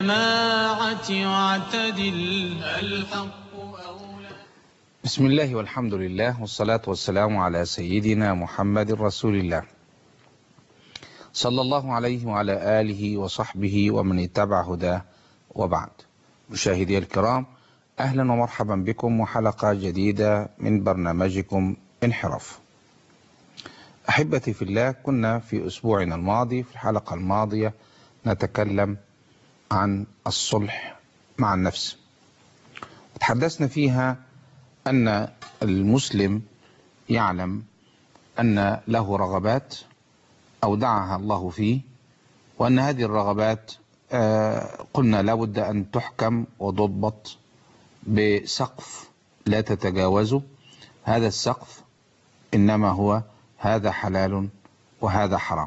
الجماعة واعتدل الحق أولى بسم الله والحمد لله والصلاة والسلام على سيدنا محمد رسول الله صلى الله عليه وعلى آله وصحبه ومن اتبع هداه وبعد مشاهدي الكرام أهلا ومرحبا بكم وحلقة جديدة من برنامجكم انحراف أحبتي في الله كنا في أسبوعنا الماضي في الحلقة الماضية نتكلم عن الصلح مع النفس وتحدثنا فيها أن المسلم يعلم أن له رغبات أودعها الله فيه وأن هذه الرغبات قلنا لابد أن تحكم وتضبط بسقف لا تتجاوزه هذا السقف إنما هو هذا حلال وهذا حرام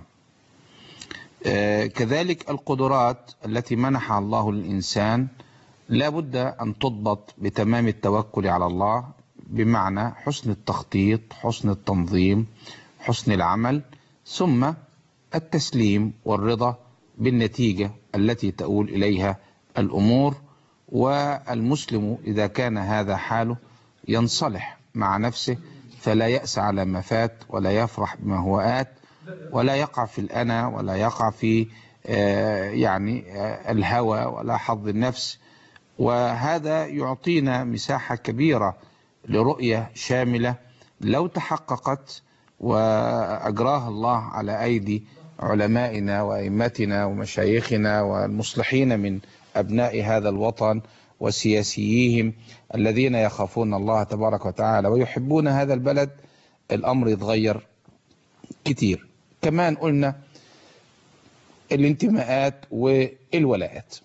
كذلك القدرات التي منحها الله للإنسان لا بد أن تضبط بتمام التوكل على الله بمعنى حسن التخطيط حسن التنظيم حسن العمل ثم التسليم والرضا بالنتيجة التي تؤول إليها الأمور والمسلم إذا كان هذا حاله ينصلح مع نفسه فلا يأس على ما فات ولا يفرح بما هو آت ولا يقع في الأنا ولا يقع في يعني الهوى ولا حظ النفس وهذا يعطينا مساحة كبيرة لرؤية شاملة لو تحققت وأجراها الله على أيدي علمائنا وأئمتنا ومشايخنا والمصلحين من أبناء هذا الوطن وسياسيهم الذين يخافون الله تبارك وتعالى ويحبون هذا البلد الأمر يتغير كتير كمان قلنا الانتماءات والولاءات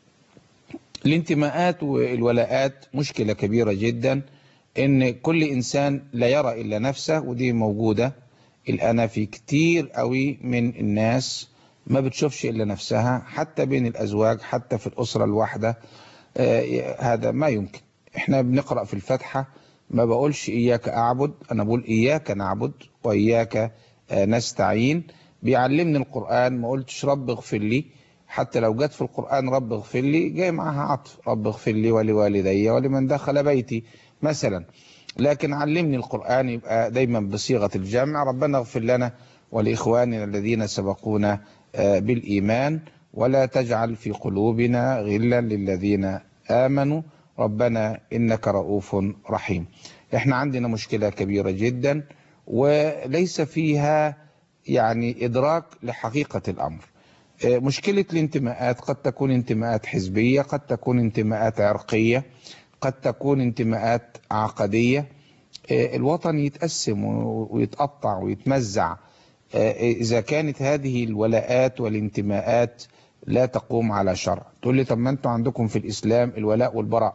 الانتماءات والولاءات مشكلة كبيرة جدا ان كل انسان لا يرى الا نفسه ودي موجودة الان في كتير قوي من الناس ما بتشوفش الا نفسها حتى بين الازواج حتى في الاسرة الواحدة آه هذا ما يمكن احنا بنقرأ في الفاتحة ما بقولش اياك اعبد انا بقول اياك نعبد واياك آه نستعين بيعلمني القرآن ما قلتش رب اغفر لي حتى لو جت في القرآن رب اغفر لي جاي معها عطف رب اغفر لي ولوالدي ولمن دخل بيتي مثلا لكن علمني القرآن يبقى دايما بصيغة الجمع ربنا اغفر لنا ولإخواننا الذين سبقونا بالإيمان ولا تجعل في قلوبنا غلا للذين آمنوا ربنا إنك رؤوف رحيم احنا عندنا مشكلة كبيرة جدا وليس فيها يعني إدراك لحقيقة الأمر مشكلة الانتماءات قد تكون انتماءات حزبية قد تكون انتماءات عرقية قد تكون انتماءات عقدية الوطن يتقسم ويتقطع ويتمزع إذا كانت هذه الولاءات والانتماءات لا تقوم على شرع تقول لي طب ما انتوا عندكم في الإسلام الولاء والبراء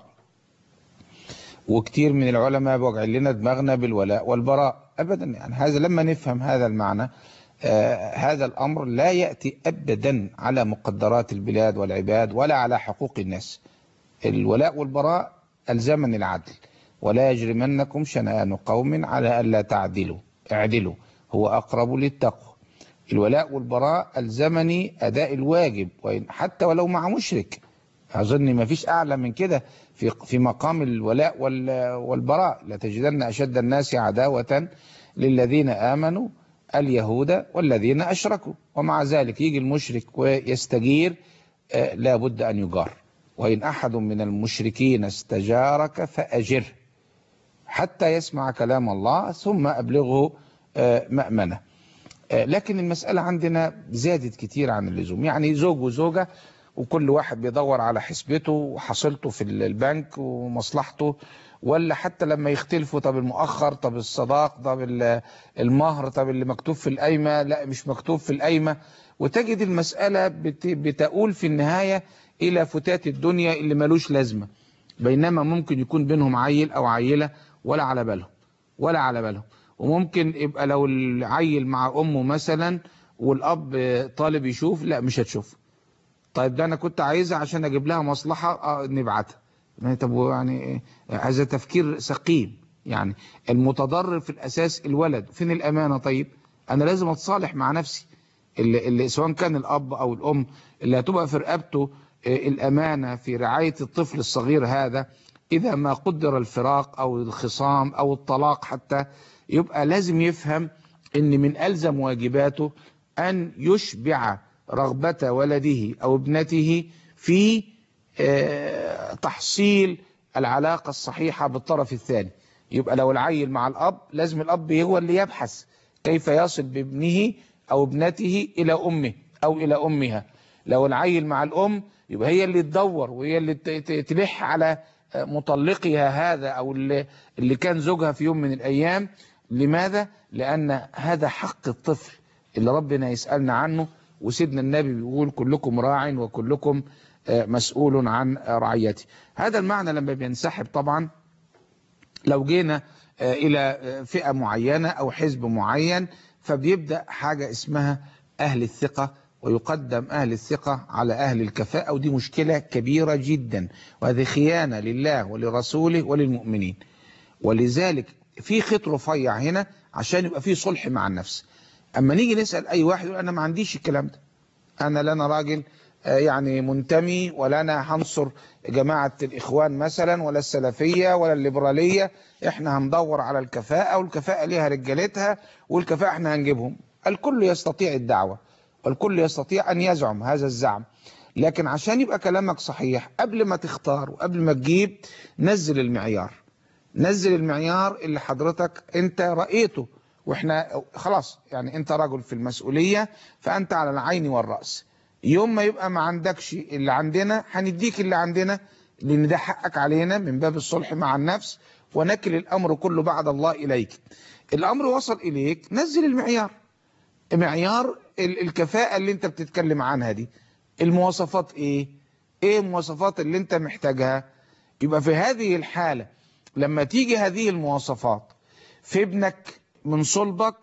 وكتير من العلماء بوجع لنا دماغنا بالولاء والبراء أبدا يعني هذا لما نفهم هذا المعنى آه هذا الأمر لا يأتي أبدا على مقدرات البلاد والعباد ولا على حقوق الناس الولاء والبراء الزمن العدل ولا يجرمنكم شنآن قوم على ألا تعدلوا اعدلوا هو أقرب للتقوى الولاء والبراء الزمني أداء الواجب حتى ولو مع مشرك أظن ما فيش أعلى من كده في في مقام الولاء والبراء لتجدن أشد الناس عداوة للذين آمنوا اليهود والذين أشركوا ومع ذلك يجي المشرك ويستجير آه لا بد أن يجار وإن أحد من المشركين استجارك فأجره حتى يسمع كلام الله ثم أبلغه آه مأمنة آه لكن المسألة عندنا زادت كتير عن اللزوم يعني زوج وزوجة وكل واحد بيدور على حسبته وحصلته في البنك ومصلحته ولا حتى لما يختلفوا طب المؤخر طب الصداق طب المهر طب اللي مكتوب في القايمة لا مش مكتوب في القايمة وتجد المسألة بتقول في النهاية إلى فتات الدنيا اللي ملوش لازمة بينما ممكن يكون بينهم عيل أو عيلة ولا على بالهم ولا على بالهم وممكن يبقى لو العيل مع أمه مثلا والأب طالب يشوف لا مش هتشوف طيب ده أنا كنت عايزها عشان أجيب لها مصلحة آه نبعتها طب يعني هذا تفكير سقيم يعني المتضرر في الأساس الولد فين الأمانة طيب أنا لازم أتصالح مع نفسي اللي, اللي سواء كان الأب أو الأم اللي هتبقى في رقبته الأمانة في رعاية الطفل الصغير هذا إذا ما قدر الفراق أو الخصام أو الطلاق حتى يبقى لازم يفهم أن من ألزم واجباته أن يشبع رغبة ولده أو ابنته في تحصيل العلاقة الصحيحة بالطرف الثاني يبقى لو العيل مع الأب لازم الأب هو اللي يبحث كيف يصل بابنه أو ابنته إلى أمه أو إلى أمها لو العيل مع الأم يبقى هي اللي تدور وهي اللي تلح على مطلقها هذا أو اللي, اللي كان زوجها في يوم من الأيام لماذا؟ لأن هذا حق الطفل اللي ربنا يسألنا عنه وسيدنا النبي بيقول كلكم راع وكلكم مسؤول عن رعيته هذا المعنى لما بينسحب طبعا لو جينا إلى فئة معينة أو حزب معين فبيبدأ حاجة اسمها أهل الثقة ويقدم أهل الثقة على أهل الكفاءة ودي مشكلة كبيرة جدا وهذه خيانة لله ولرسوله وللمؤمنين ولذلك في خط رفيع هنا عشان يبقى في صلح مع النفس أما نيجي نسأل أي واحد يقول أنا ما عنديش الكلام ده أنا لا أنا راجل يعني منتمي ولا أنا هنصر جماعة الإخوان مثلا ولا السلفية ولا الليبرالية إحنا هندور على الكفاءة والكفاءة ليها رجالتها والكفاءة إحنا هنجيبهم الكل يستطيع الدعوة والكل يستطيع أن يزعم هذا الزعم لكن عشان يبقى كلامك صحيح قبل ما تختار وقبل ما تجيب نزل المعيار نزل المعيار اللي حضرتك انت رأيته واحنا خلاص يعني انت رجل في المسؤولية فانت على العين والرأس يوم ما يبقى ما عندكش اللي عندنا هنديك اللي عندنا لان ده حقك علينا من باب الصلح مع النفس ونكل الامر كله بعد الله اليك الامر وصل اليك نزل المعيار معيار الكفاءة اللي انت بتتكلم عنها دي المواصفات ايه ايه المواصفات اللي انت محتاجها يبقى في هذه الحالة لما تيجي هذه المواصفات في ابنك من صلبك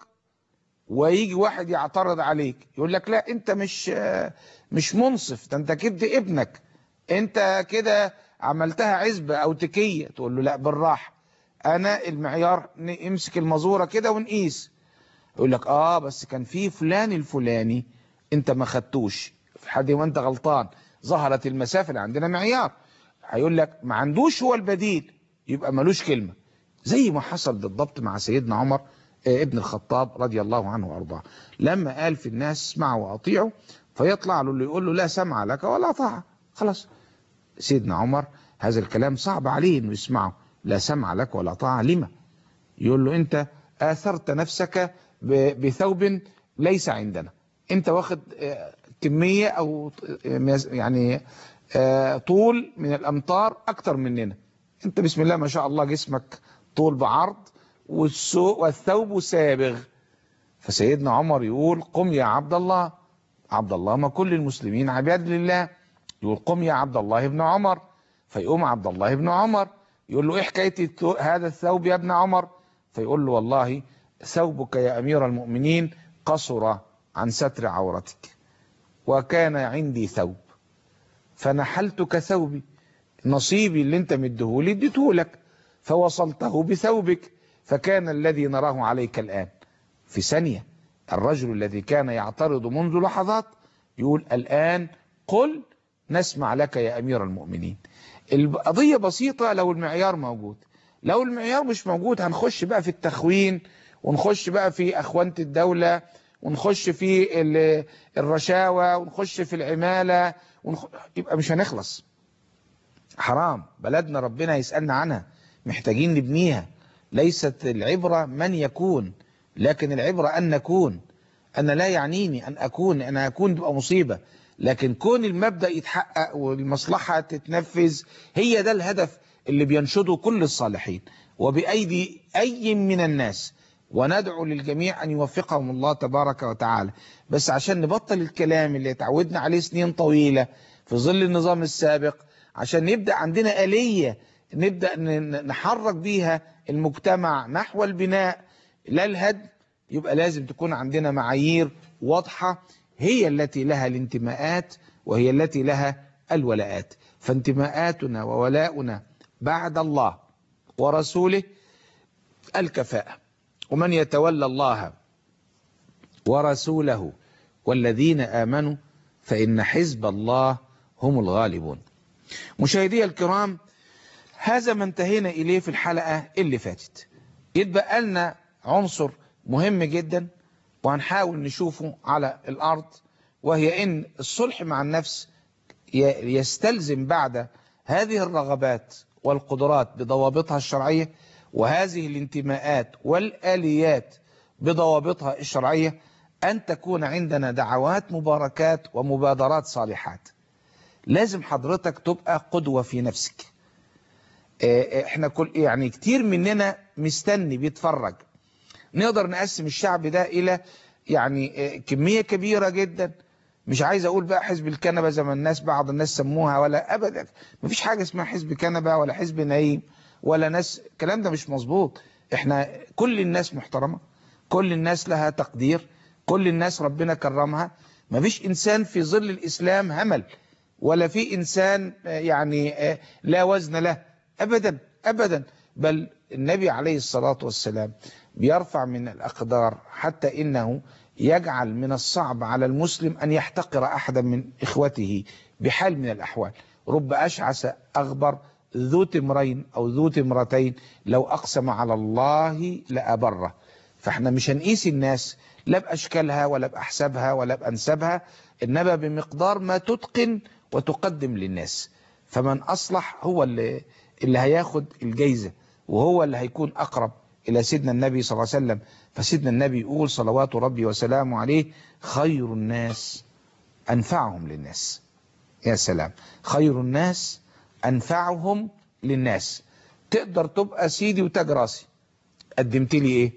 ويجي واحد يعترض عليك يقول لك لا انت مش مش منصف ده انت كده ابنك انت كده عملتها عزبة او تكية تقول له لا بالراحة انا المعيار نمسك المزورة كده ونقيس يقول لك اه بس كان في فلان الفلاني انت ما خدتوش في حد وانت غلطان ظهرت المسافة اللي عندنا معيار هيقول لك ما عندوش هو البديل يبقى ملوش كلمة زي ما حصل بالضبط مع سيدنا عمر ابن الخطاب رضي الله عنه وارضاه لما قال في الناس اسمعوا واطيعوا فيطلع له اللي يقول له لا سمع لك ولا طاعة خلاص سيدنا عمر هذا الكلام صعب عليه انه يسمعه لا سمع لك ولا طاعة لما يقول له انت اثرت نفسك بثوب ليس عندنا انت واخد كمية او يعني طول من الامتار اكتر مننا انت بسم الله ما شاء الله جسمك طول بعرض والثوب سابغ فسيدنا عمر يقول قم يا عبد الله عبد الله ما كل المسلمين عباد لله يقول قم يا عبد الله ابن عمر فيقوم عبد الله ابن عمر يقول له ايه حكايه هذا الثوب يا ابن عمر فيقول له والله ثوبك يا امير المؤمنين قصر عن ستر عورتك وكان عندي ثوب فنحلتك ثوبي نصيبي اللي انت مديهولي اديتهولك فوصلته بثوبك فكان الذي نراه عليك الآن في ثانية الرجل الذي كان يعترض منذ لحظات يقول الآن قل نسمع لك يا أمير المؤمنين القضية بسيطة لو المعيار موجود لو المعيار مش موجود هنخش بقى في التخوين ونخش بقى في أخوانة الدولة ونخش في الرشاوى ونخش في العمالة ونخ... يبقى مش هنخلص حرام بلدنا ربنا يسألنا عنها محتاجين نبنيها ليست العبرة من يكون لكن العبرة أن نكون أنا لا يعنيني أن أكون أنا أكون تبقى مصيبة لكن كون المبدأ يتحقق والمصلحة تتنفذ هي ده الهدف اللي بينشده كل الصالحين وبأيدي أي من الناس وندعو للجميع أن يوفقهم الله تبارك وتعالى بس عشان نبطل الكلام اللي تعودنا عليه سنين طويلة في ظل النظام السابق عشان نبدأ عندنا آلية نبدأ نحرك بيها المجتمع نحو البناء لا الهدم يبقى لازم تكون عندنا معايير واضحة هي التي لها الانتماءات وهي التي لها الولاءات فانتماءاتنا وولاؤنا بعد الله ورسوله الكفاءة ومن يتولى الله ورسوله والذين آمنوا فإن حزب الله هم الغالبون مشاهدي الكرام هذا ما انتهينا إليه في الحلقة اللي فاتت يتبقى لنا عنصر مهم جدا وهنحاول نشوفه على الأرض وهي إن الصلح مع النفس يستلزم بعد هذه الرغبات والقدرات بضوابطها الشرعية وهذه الانتماءات والآليات بضوابطها الشرعية أن تكون عندنا دعوات مباركات ومبادرات صالحات لازم حضرتك تبقى قدوة في نفسك احنا كل يعني كتير مننا مستني بيتفرج نقدر نقسم الشعب ده الى يعني كمية كبيرة جدا مش عايز اقول بقى حزب الكنبة زي ما الناس بعض الناس سموها ولا ابدا مفيش حاجة اسمها حزب كنبة ولا حزب نايم ولا ناس الكلام ده مش مظبوط احنا كل الناس محترمة كل الناس لها تقدير كل الناس ربنا كرمها مفيش انسان في ظل الاسلام همل ولا في انسان يعني لا وزن له ابدا ابدا بل النبي عليه الصلاة والسلام بيرفع من الاقدار حتى انه يجعل من الصعب على المسلم ان يحتقر احدا من اخوته بحال من الاحوال رب اشعث اغبر ذو تمرين او ذو تمرتين لو اقسم على الله لابره فاحنا مش هنقيس الناس لا باشكالها ولا باحسابها ولا بانسابها انما بمقدار ما تتقن وتقدم للناس فمن اصلح هو اللي اللي هياخد الجايزه وهو اللي هيكون اقرب الى سيدنا النبي صلى الله عليه وسلم فسيدنا النبي يقول صلوات ربي وسلامه عليه خير الناس انفعهم للناس يا سلام خير الناس انفعهم للناس تقدر تبقى سيدي وتاج راسي قدمت لي ايه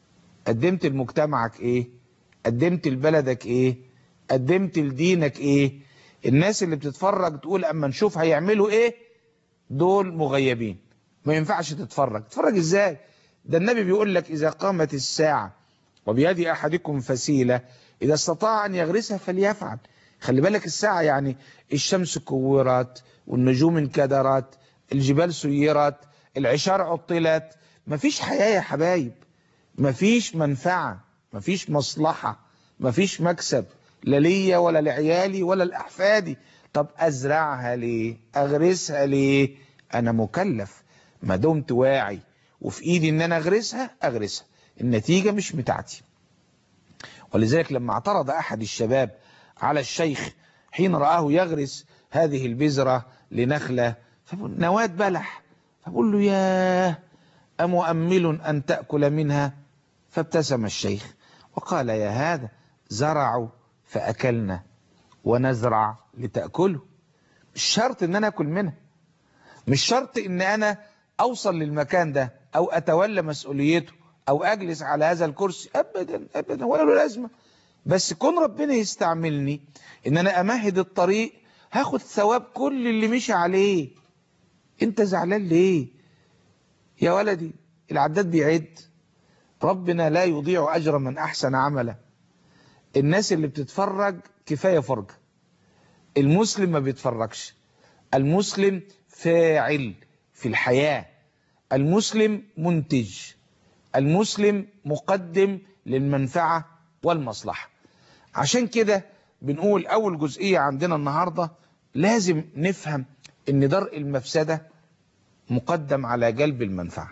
قدمت لمجتمعك ايه قدمت لبلدك ايه قدمت لدينك ايه الناس اللي بتتفرج تقول اما نشوف هيعملوا ايه دول مغيبين ما ينفعش تتفرج تتفرج ازاي ده النبي بيقول لك اذا قامت الساعة وبيد احدكم فسيلة اذا استطاع ان يغرسها فليفعل خلي بالك الساعة يعني الشمس كورت والنجوم انكدرت الجبال سيرت العشار عطلت مفيش حياة يا حبايب مفيش منفعة مفيش مصلحة مفيش مكسب لا ليا ولا لعيالي ولا لأحفادي طب أزرعها ليه أغرسها ليه أنا مكلف ما دمت واعي وفي إيدي إن أنا أغرسها أغرسها النتيجة مش بتاعتي ولذلك لما اعترض أحد الشباب على الشيخ حين رآه يغرس هذه البذرة لنخلة نواة بلح فبقول له ياه أمؤمل أن تأكل منها فابتسم الشيخ وقال يا هذا زرعوا فأكلنا ونزرع لتأكله مش شرط ان انا اكل منها مش شرط ان انا اوصل للمكان ده او اتولى مسؤوليته او اجلس على هذا الكرسي ابدا ابدا ولا له لازمه بس كون ربنا يستعملني ان انا امهد الطريق هاخد ثواب كل اللي مشي عليه انت زعلان ليه يا ولدي العداد بيعد ربنا لا يضيع اجر من احسن عملا الناس اللي بتتفرج كفايه فرجه المسلم ما بيتفرجش المسلم فاعل في الحياة المسلم منتج المسلم مقدم للمنفعة والمصلحة عشان كده بنقول أول جزئية عندنا النهاردة لازم نفهم ان درء المفسدة مقدم على جلب المنفعة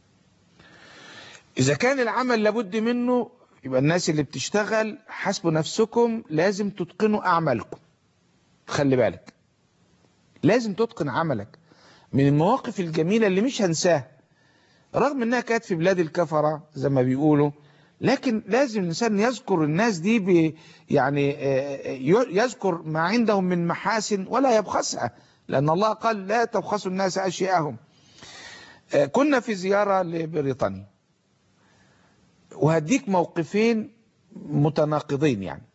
إذا كان العمل لابد منه يبقى الناس اللي بتشتغل حسبوا نفسكم لازم تتقنوا أعمالكم خلي بالك لازم تتقن عملك من المواقف الجميلة اللي مش هنساها رغم انها كانت في بلاد الكفرة زي ما بيقولوا لكن لازم الانسان يذكر الناس دي ب يعني يذكر ما عندهم من محاسن ولا يبخسها لان الله قال لا تبخسوا الناس اشياءهم كنا في زيارة لبريطانيا وهديك موقفين متناقضين يعني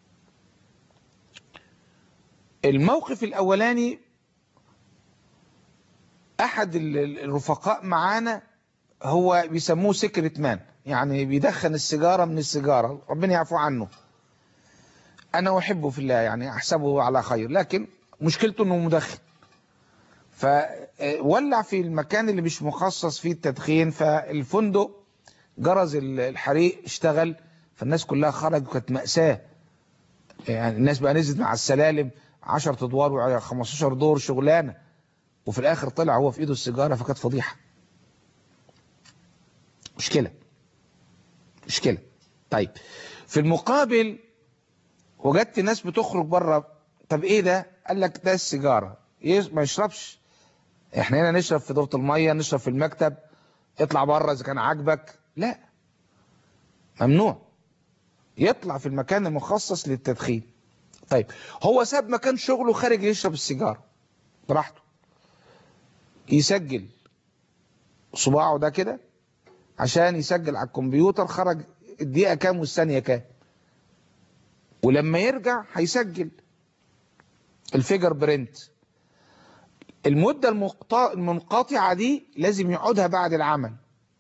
الموقف الاولاني احد الرفقاء معانا هو بيسموه سكرت مان يعني بيدخن السيجاره من السيجاره ربنا يعفو عنه انا احبه في الله يعني احسبه على خير لكن مشكلته انه مدخن فولع في المكان اللي مش مخصص فيه التدخين فالفندق جرز الحريق اشتغل فالناس كلها خرجت وكانت مأساة يعني الناس بقى نزلت مع السلالم 10 ادوار و15 دور شغلانه وفي الاخر طلع هو في ايده السيجاره فكانت فضيحه مشكله مشكله طيب في المقابل وجدت ناس بتخرج بره طب ايه ده قال لك ده السيجاره يس- ما يشربش احنا هنا نشرب في دورة المية نشرب في المكتب اطلع بره اذا كان عاجبك لا ممنوع يطلع في المكان المخصص للتدخين طيب هو ساب مكان شغله خارج يشرب السيجاره براحته يسجل صباعه ده كده عشان يسجل على الكمبيوتر خرج الدقيقه كام والثانيه كام ولما يرجع هيسجل الفيجر برنت المدة المقطع- المنقطعة دي لازم يقعدها بعد العمل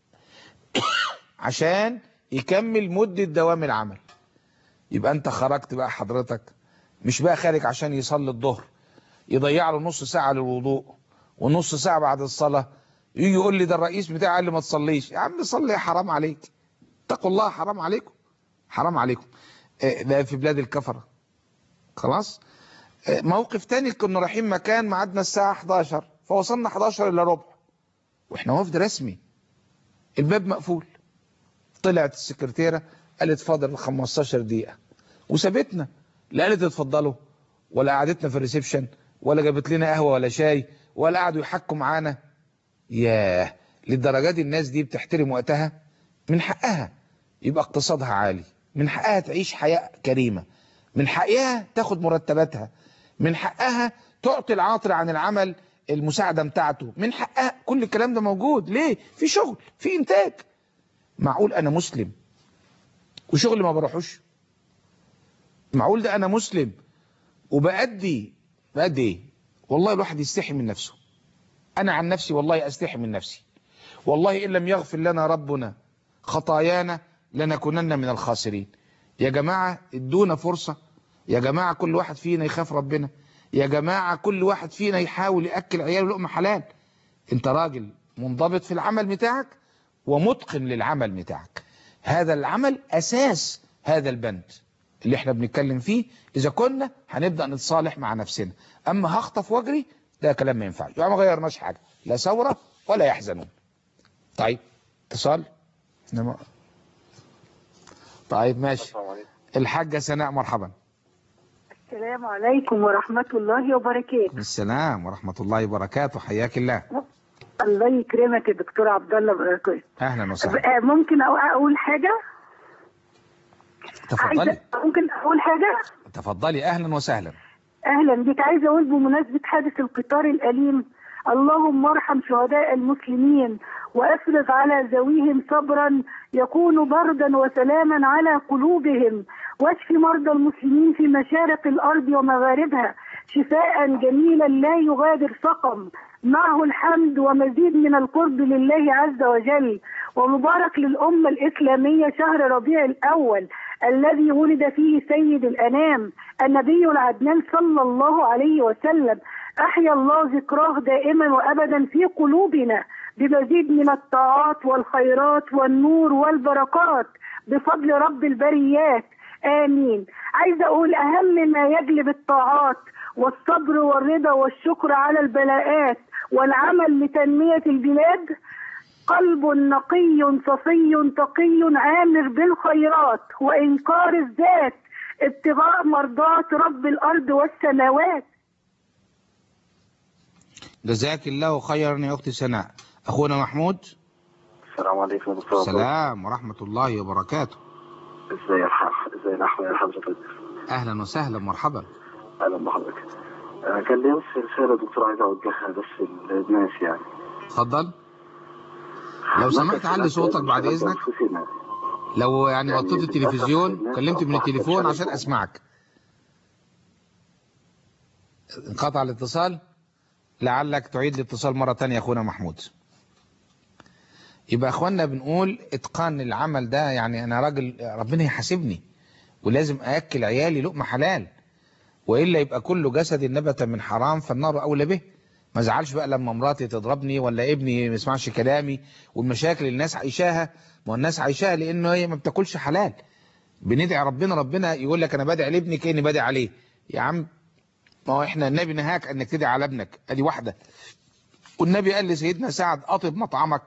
عشان يكمل مدة دوام العمل يبقى انت خرجت بقى حضرتك مش بقى خارج عشان يصلي الظهر يضيع له نص ساعة للوضوء ونص ساعة بعد الصلاة يجي يقول لي ده الرئيس بتاعي قال لي ما تصليش يا عم صلي يا حرام عليك اتقوا الله حرام عليكم حرام عليكم اه، ده في بلاد الكفرة خلاص اه، موقف تاني كنا رايحين مكان ميعادنا الساعة 11 فوصلنا 11 الا ربع واحنا وفد رسمي الباب مقفول طلعت السكرتيرة قالت فاضل 15 دقيقة وسابتنا لا قالت اتفضلوا ولا قعدتنا في الريسبشن ولا جابت لنا قهوة ولا شاي ولا قعدوا يحكوا معانا ياه للدرجات دي الناس دي بتحترم وقتها من حقها يبقى اقتصادها عالي من حقها تعيش حياة كريمة من حقها تاخد مرتباتها من حقها تعطي العاطل عن العمل المساعدة بتاعته من حقها كل الكلام ده موجود ليه في شغل في انتاج معقول انا مسلم وشغل ما بروحوش معقول ده انا مسلم وبأدي بأدي ايه والله الواحد يستحي من نفسه انا عن نفسي والله استحي من نفسي والله ان لم يغفر لنا ربنا خطايانا لنكونن من الخاسرين يا جماعة ادونا فرصة يا جماعة كل واحد فينا يخاف ربنا يا جماعة كل واحد فينا يحاول يأكل عياله لقمة حلال انت راجل منضبط في العمل بتاعك ومتقن للعمل بتاعك هذا العمل أساس هذا البند اللي احنا بنتكلم فيه إذا كنا هنبدأ نتصالح مع نفسنا أما هخطف واجري ده كلام ما ينفعش يعني ما غيرناش حاجة لا ثورة ولا يحزنون طيب اتصال نعم. طيب ماشي السلام عليكم الحاجة سناء مرحبا السلام عليكم ورحمة الله وبركاته السلام ورحمة الله وبركاته حياك الله الله يكرمك يا دكتور عبد الله بركات أهلا وسهلا آه، ممكن أقو- أقول حاجة تفضلي عايزة ممكن أقول حاجة تفضلي أهلا وسهلا أهلا بك عايزة أقول بمناسبة حادث القطار الأليم اللهم ارحم شهداء المسلمين وافرغ على ذويهم صبرا يكون بردا وسلاما على قلوبهم واشف مرضى المسلمين في مشارق الارض ومغاربها شفاء جميلا لا يغادر سقم معه الحمد ومزيد من القرب لله عز وجل ومبارك للأمة الإسلامية شهر ربيع الأول الذي ولد فيه سيد الأنام النبي العدنان صلى الله عليه وسلم أحيا الله ذكراه دائما وأبدا في قلوبنا بمزيد من الطاعات والخيرات والنور والبركات بفضل رب البريات آمين عايزة أقول أهم ما يجلب الطاعات والصبر والرضا والشكر على البلاءات والعمل لتنمية البلاد قلب نقي صفي تقي عامر بالخيرات وإنكار الذات ابتغاء مرضات رب الأرض والسماوات جزاك الله خيرا يا أختي سناء أخونا محمود السلام عليكم يا دكتور عبد الله. السلام ورحمة الله وبركاته ازاي يا ح- ازاي الاحوال يا حضرتك أهلا وسهلا مرحبا اهلا بحضرتك آه، كان لي بس رساله دكتور عايز اوجهها بس للناس يعني اتفضل لو سمحت علي صوتك بعد إذنك لو يعني يعني وطيت التلفزيون كلمت من التليفون عشان أسمعك انقطع الاتصال لعلك تعيد الاتصال مرة تانية يا أخونا محمود يبقى أخوانا بنقول إتقان العمل ده يعني أنا راجل ربنا يحاسبني ولازم أأكل عيالي لقمة حلال وإلا يبقى كل جسد نبت من حرام فالنار أولى به ما زعلش بقى لما مراتي تضربني ولا ابني ما يسمعش كلامي والمشاكل اللي الناس عايشاها ما هو الناس عايشاها لأنه هي ما بتاكلش حلال بندعي ربنا ربنا يقول لك أنا بدعي لابني كأني بدعي عليه يا عم ما هو احنا النبي نهاك انك تدعي على ابنك ادي واحده والنبي قال لسيدنا سعد اطب مطعمك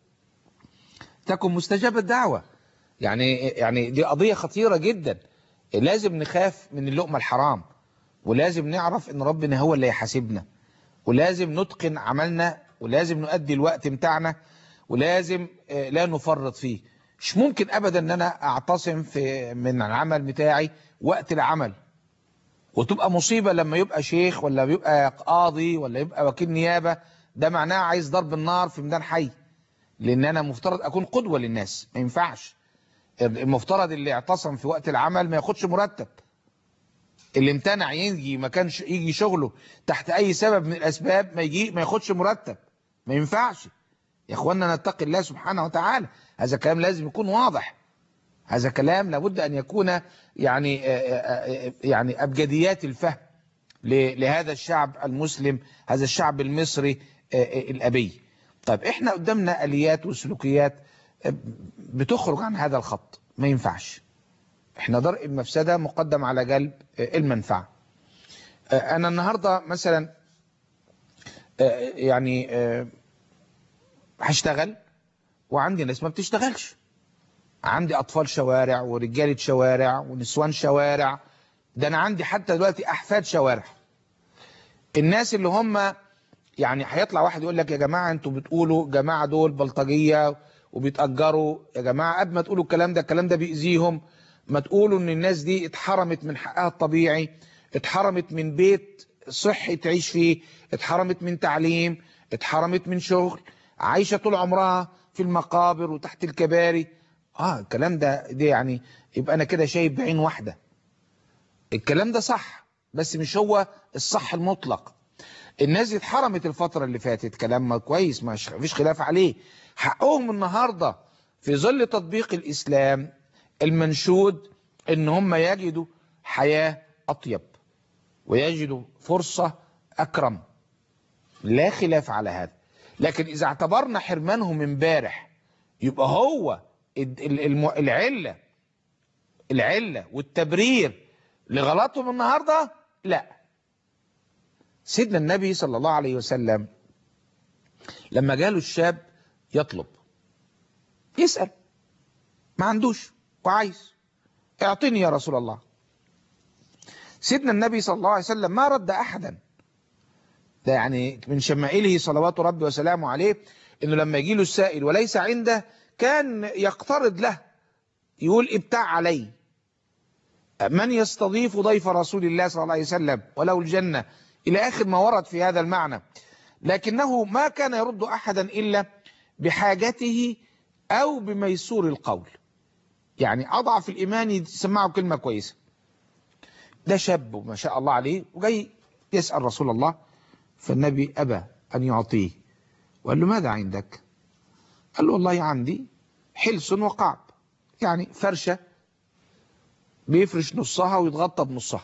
تكن مستجاب الدعوه يعني يعني دي قضيه خطيره جدا لازم نخاف من اللقمه الحرام ولازم نعرف ان ربنا هو اللي يحاسبنا ولازم نتقن عملنا ولازم نؤدي الوقت بتاعنا ولازم آه، لا نفرط فيه مش ممكن ابدا ان انا اعتصم في من العمل بتاعي وقت العمل وتبقى مصيبة لما يبقى شيخ ولا يبقى قاضي ولا يبقى وكيل نيابة ده معناه عايز ضرب النار في ميدان حي لان انا مفترض اكون قدوة للناس ما ينفعش المفترض اللي اعتصم في وقت العمل ما ياخدش مرتب اللي امتنع يجي ما كانش يجي شغله تحت اي سبب من الاسباب ما يجي ما ياخدش مرتب ما ينفعش يا اخوانا نتقي الله سبحانه وتعالى هذا كلام لازم يكون واضح هذا كلام لابد ان يكون يعني آه، آه، آه، يعني ابجديات الفهم ل- لهذا الشعب المسلم هذا الشعب المصري آه، آه، الابي طيب احنا قدامنا اليات وسلوكيات آه، بتخرج عن هذا الخط ما ينفعش احنا درء المفسده مقدم على جلب آه، المنفعه آه، انا النهارده مثلا آه، يعني آه، هشتغل وعندي ناس ما بتشتغلش عندي اطفال شوارع ورجاله شوارع ونسوان شوارع ده انا عندي حتى دلوقتي احفاد شوارع الناس اللي هم يعني هيطلع واحد يقول لك يا جماعه انتوا بتقولوا جماعه دول بلطجيه وبيتاجروا يا جماعه قبل ما تقولوا الكلام ده الكلام ده بيأذيهم ما تقولوا ان الناس دي اتحرمت من حقها الطبيعي اتحرمت من بيت صحي تعيش فيه اتحرمت من تعليم اتحرمت من شغل عايشه طول عمرها في المقابر وتحت الكباري اه الكلام ده دي يعني يبقى انا كده شايف بعين واحده الكلام ده صح بس مش هو الصح المطلق الناس دي اتحرمت الفترة اللي فاتت كلام ما كويس ما فيش خلاف عليه حقهم النهاردة في ظل تطبيق الإسلام المنشود ان هم يجدوا حياة أطيب ويجدوا فرصة أكرم لا خلاف على هذا لكن إذا اعتبرنا حرمانهم امبارح يبقى هو ال- ال- الم- العلة العلة والتبرير لغلطهم النهاردة لا سيدنا النبي صلى الله عليه وسلم لما جاله الشاب يطلب يسأل ما عندوش وعايز اعطني يا رسول الله سيدنا النبي صلى الله عليه وسلم ما رد أحدا ده يعني من شمائله صلوات ربي وسلامه عليه انه لما يجي له السائل وليس عنده كان يقترض له يقول ابتاع علي من يستضيف ضيف رسول الله صلى الله عليه وسلم ولو الجنة إلى آخر ما ورد في هذا المعنى لكنه ما كان يرد أحدا إلا بحاجته أو بميسور القول يعني أضعف الإيمان يسمعه كلمة كويسة ده شاب ما شاء الله عليه وجاي يسأل رسول الله فالنبي أبى أن يعطيه وقال له ماذا عندك قال له والله عندي حلس وقعب يعني فرشة بيفرش نصها ويتغطى بنصها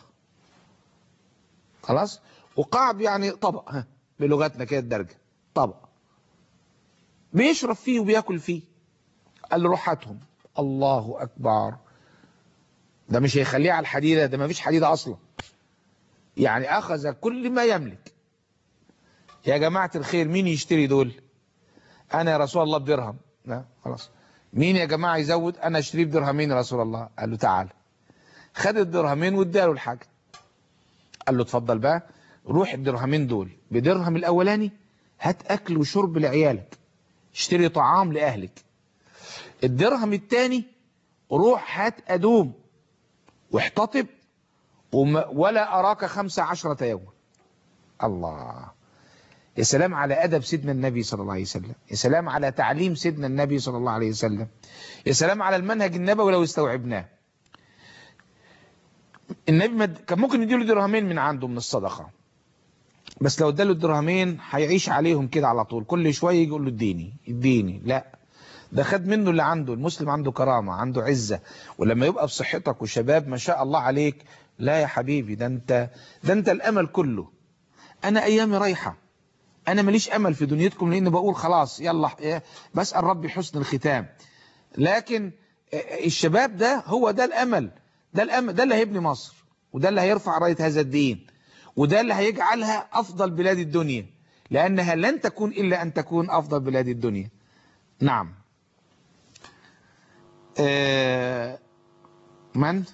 خلاص وقعب يعني طبق ها بلغتنا كده الدرجة طبق بيشرب فيه وبياكل فيه قال له روح هاتهم الله أكبر ده مش هيخليه على الحديدة ده ما فيش حديدة أصلا يعني أخذ كل ما يملك يا جماعة الخير مين يشتري دول أنا يا رسول الله بدرهم لا خلاص مين يا جماعة يزود أنا أشتريه بدرهمين يا رسول الله قال له تعال خد الدرهمين واداله الحاجة قال له اتفضل بقى روح الدرهمين دول بدرهم الأولاني هات أكل وشرب لعيالك اشتري طعام لأهلك الدرهم الثاني روح هات أدوم واحتطب وما ولا أراك خمسة عشرة يوم الله يا سلام على أدب سيدنا النبي صلى الله عليه وسلم يا سلام على تعليم سيدنا النبي صلى الله عليه وسلم يا سلام على المنهج النبوي لو استوعبناه النبي مد... كان ممكن يديله درهمين من عنده من الصدقة بس لو اداله الدرهمين هيعيش عليهم كده على طول كل شوية يقول له اديني اديني لا ده خد منه اللي عنده المسلم عنده كرامة عنده عزة ولما يبقى بصحتك وشباب ما شاء الله عليك لا يا حبيبي ده انت ده انت الامل كله انا ايامي رايحة انا ماليش امل في دنيتكم لان بقول خلاص يلا بسأل ربي حسن الختام لكن الشباب ده هو ده الامل ده الامل ده اللي هيبني مصر وده اللي هيرفع راية هذا الدين وده اللي هيجعلها أفضل بلاد الدنيا لأنها لن تكون إلا أن تكون أفضل بلاد الدنيا نعم آه من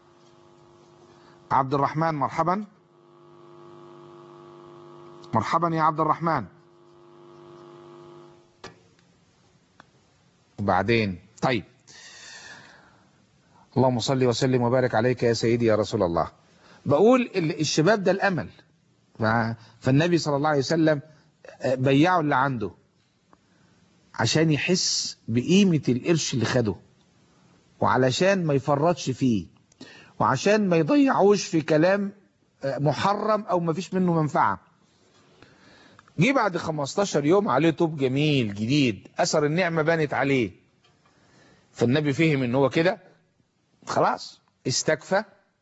عبد الرحمن مرحبا مرحبا يا عبد الرحمن وبعدين طيب اللهم صل وسلم وبارك عليك يا سيدي يا رسول الله بقول الشباب ده الأمل فالنبي صلى الله عليه وسلم بيعه اللي عنده عشان يحس بقيمة القرش اللي خده وعلشان ما يفرطش فيه وعشان ما يضيعوش في كلام محرم او ما فيش منه منفعة جه بعد 15 يوم عليه طوب جميل جديد اثر النعمة بانت عليه فالنبي فهم ان هو كده خلاص استكفى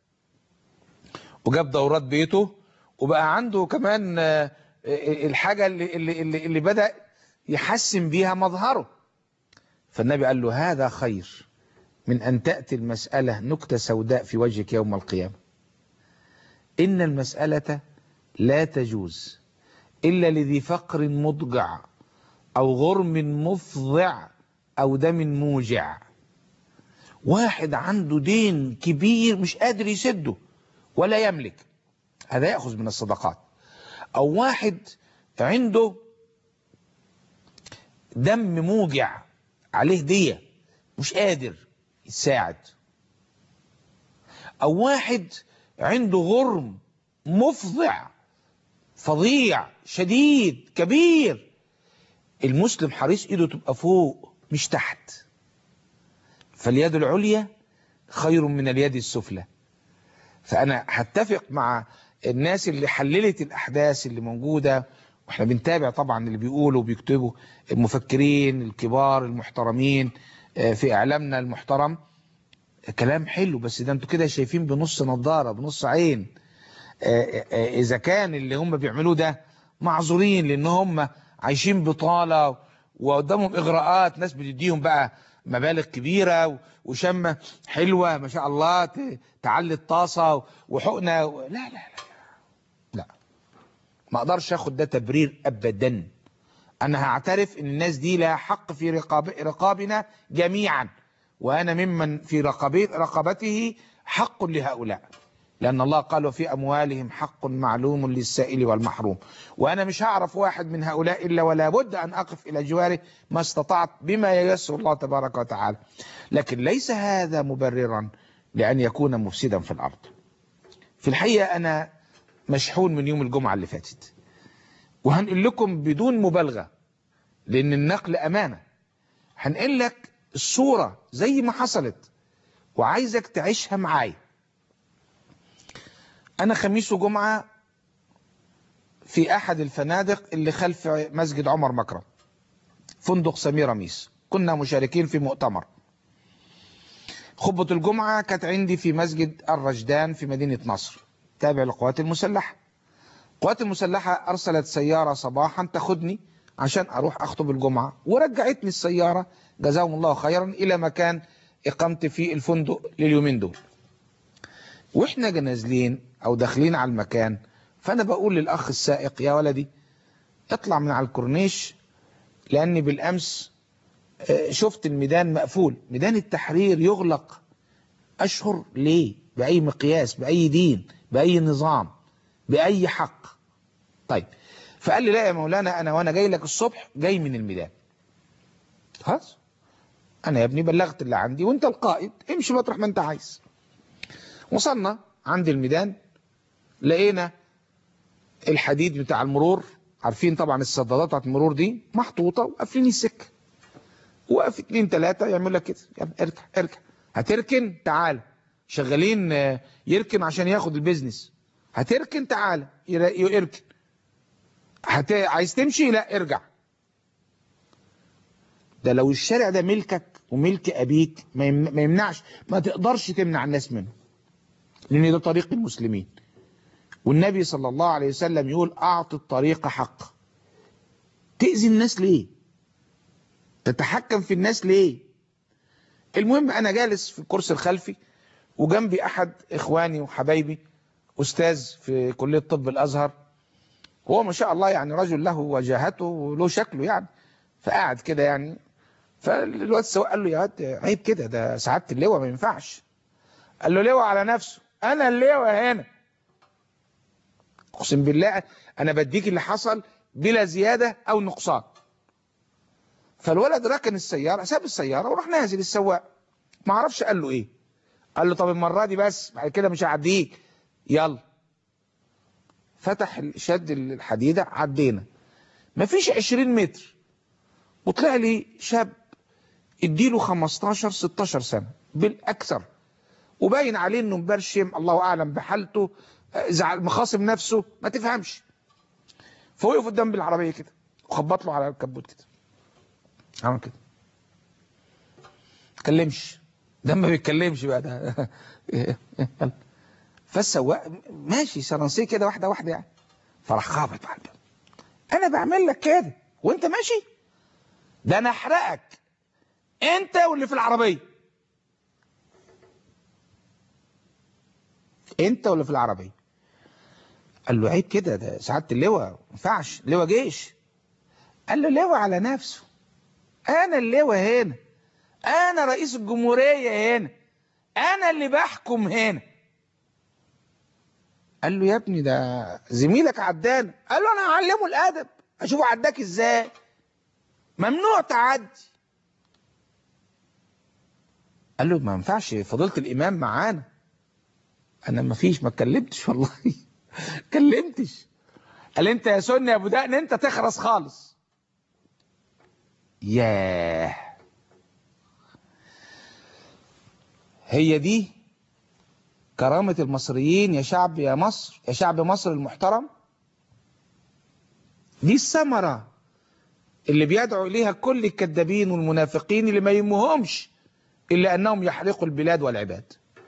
وجاب دورات بيته وبقى عنده كمان الحاجة اللي, اللي, اللي, اللي بدأ يحسن بيها مظهره فالنبي قال له هذا خير من أن تأتي المسألة نكتة سوداء في وجهك يوم القيامة إن المسألة لا تجوز إلا لذي فقر مضجع أو غرم مفضع أو دم موجع واحد عنده دين كبير مش قادر يسده ولا يملك هذا يأخذ من الصدقات أو واحد عنده دم موجع عليه دية مش قادر يساعد أو واحد عنده غرم مفضع فظيع شديد كبير المسلم حريص ايده تبقى فوق مش تحت فاليد العليا خير من اليد السفلى فأنا هتفق مع الناس اللي حللت الأحداث اللي موجودة واحنا بنتابع طبعا اللي بيقولوا وبيكتبوا المفكرين الكبار المحترمين في إعلامنا المحترم كلام حلو بس ده انتوا كده شايفين بنص نظارة بنص عين إذا كان اللي هم بيعملوه ده معذورين لأن هم عايشين بطالة وقدامهم إغراءات ناس بتديهم بقى مبالغ كبيرة وشمة حلوة ما شاء الله تعلي الطاسة وحقنة لا لا لا لا ما اقدرش اخد ده تبرير ابدا انا هعترف ان الناس دي لها حق في رقاب رقابنا جميعا وانا ممن في رقبه رقبته حق لهؤلاء لأن الله قال وفي أموالهم حق معلوم للسائل والمحروم وأنا مش هعرف واحد من هؤلاء إلا ولا بد أن أقف إلى جواره ما استطعت بما ييسر الله تبارك وتعالى لكن ليس هذا مبررا لأن يكون مفسدا في الأرض في الحقيقة أنا مشحون من يوم الجمعة اللي فاتت وهنقل لكم بدون مبالغة لأن النقل أمانة هنقل لك الصورة زي ما حصلت وعايزك تعيشها معايا أنا خميس وجمعة في أحد الفنادق اللي خلف مسجد عمر مكرم فندق سمير ميس كنا مشاركين في مؤتمر خطبة الجمعة كانت عندي في مسجد الرجدان في مدينة نصر تابع للقوات المسلحة القوات المسلحة أرسلت سيارة صباحا تاخدني عشان أروح أخطب الجمعة ورجعتني السيارة جزاهم الله خيرا إلى مكان إقامتي في الفندق لليومين دول واحنا نازلين او داخلين على المكان فانا بقول للاخ السائق يا ولدي اطلع من على الكورنيش لاني بالامس شفت الميدان مقفول ميدان التحرير يغلق اشهر ليه باي مقياس باي دين باي نظام باي حق طيب فقال لي لا يا مولانا انا وانا جاي لك الصبح جاي من الميدان خلاص انا يا ابني بلغت اللي عندي وانت القائد امشي مطرح ما انت عايز وصلنا عند الميدان لقينا الحديد بتاع المرور عارفين طبعا الصدادات بتاعت المرور دي محطوطة وقافلين السكة وقف اتنين تلاتة يعمل لك كده يعني اركع اركع هتركن تعال شغالين يركن عشان ياخد البيزنس هتركن تعال يركن هت... عايز تمشي لا ارجع ده لو الشارع ده ملكك وملك ابيك ما يمنعش ما تقدرش تمنع الناس منه لأن ده طريق المسلمين والنبي صلى الله عليه وسلم يقول أعط الطريق حق تأذي الناس ليه تتحكم في الناس ليه المهم أنا جالس في الكرسي الخلفي وجنبي أحد إخواني وحبايبي استاذ في كليه طب الازهر هو ما شاء الله يعني رجل له وجاهته وله شكله يعني فقعد كده يعني فالواد السواق قال له يا واد عيب كده ده سعاده اللواء ما ينفعش قال له لواء على نفسه انا اللواء هنا اقسم بالله انا بديك اللي حصل بلا زياده او نقصان فالولد ركن السياره ساب السياره وراح نازل السواق ما اعرفش قال له ايه قال له طب المره دي بس بعد كده مش هعديك يلا فتح شد الحديده عدينا مفيش 20 متر وطلع لي شاب اديله 15 16 سنه بالاكثر وباين عليه انه مبرشم الله اعلم بحالته زعل مخاصم نفسه ما تفهمش فوقف قدام بالعربيه كده وخبط له على الكبوت كده عمل كده اتكلمش ده ما بيتكلمش بقى ده فالسواق ماشي سرنسيه كده واحده واحده يعني فراح خابط على الباب انا بعمل لك كده وانت ماشي ده انا احرقك انت واللي في العربيه انت واللي في العربيه قال له عيب كده ده سعاده اللواء ما ينفعش لواء جيش قال له لواء على نفسه انا اللواء هنا انا رئيس الجمهوريه هنا انا اللي بحكم هنا قال له يا ابني ده زميلك عدانا قال له انا هعلمه الادب اشوفه عداك ازاي ممنوع تعدي قال له ما ينفعش فضيله الامام معانا انا ما فيش ما اتكلمتش والله اتكلمتش قال انت يا سني يا ابو دقن انت تخرس خالص ياه هي دي كرامة المصريين يا شعب يا مصر يا شعب مصر المحترم دي الثمرة اللي بيدعو إليها كل الكذابين والمنافقين اللي ما يهمهمش إلا أنهم يحرقوا البلاد والعباد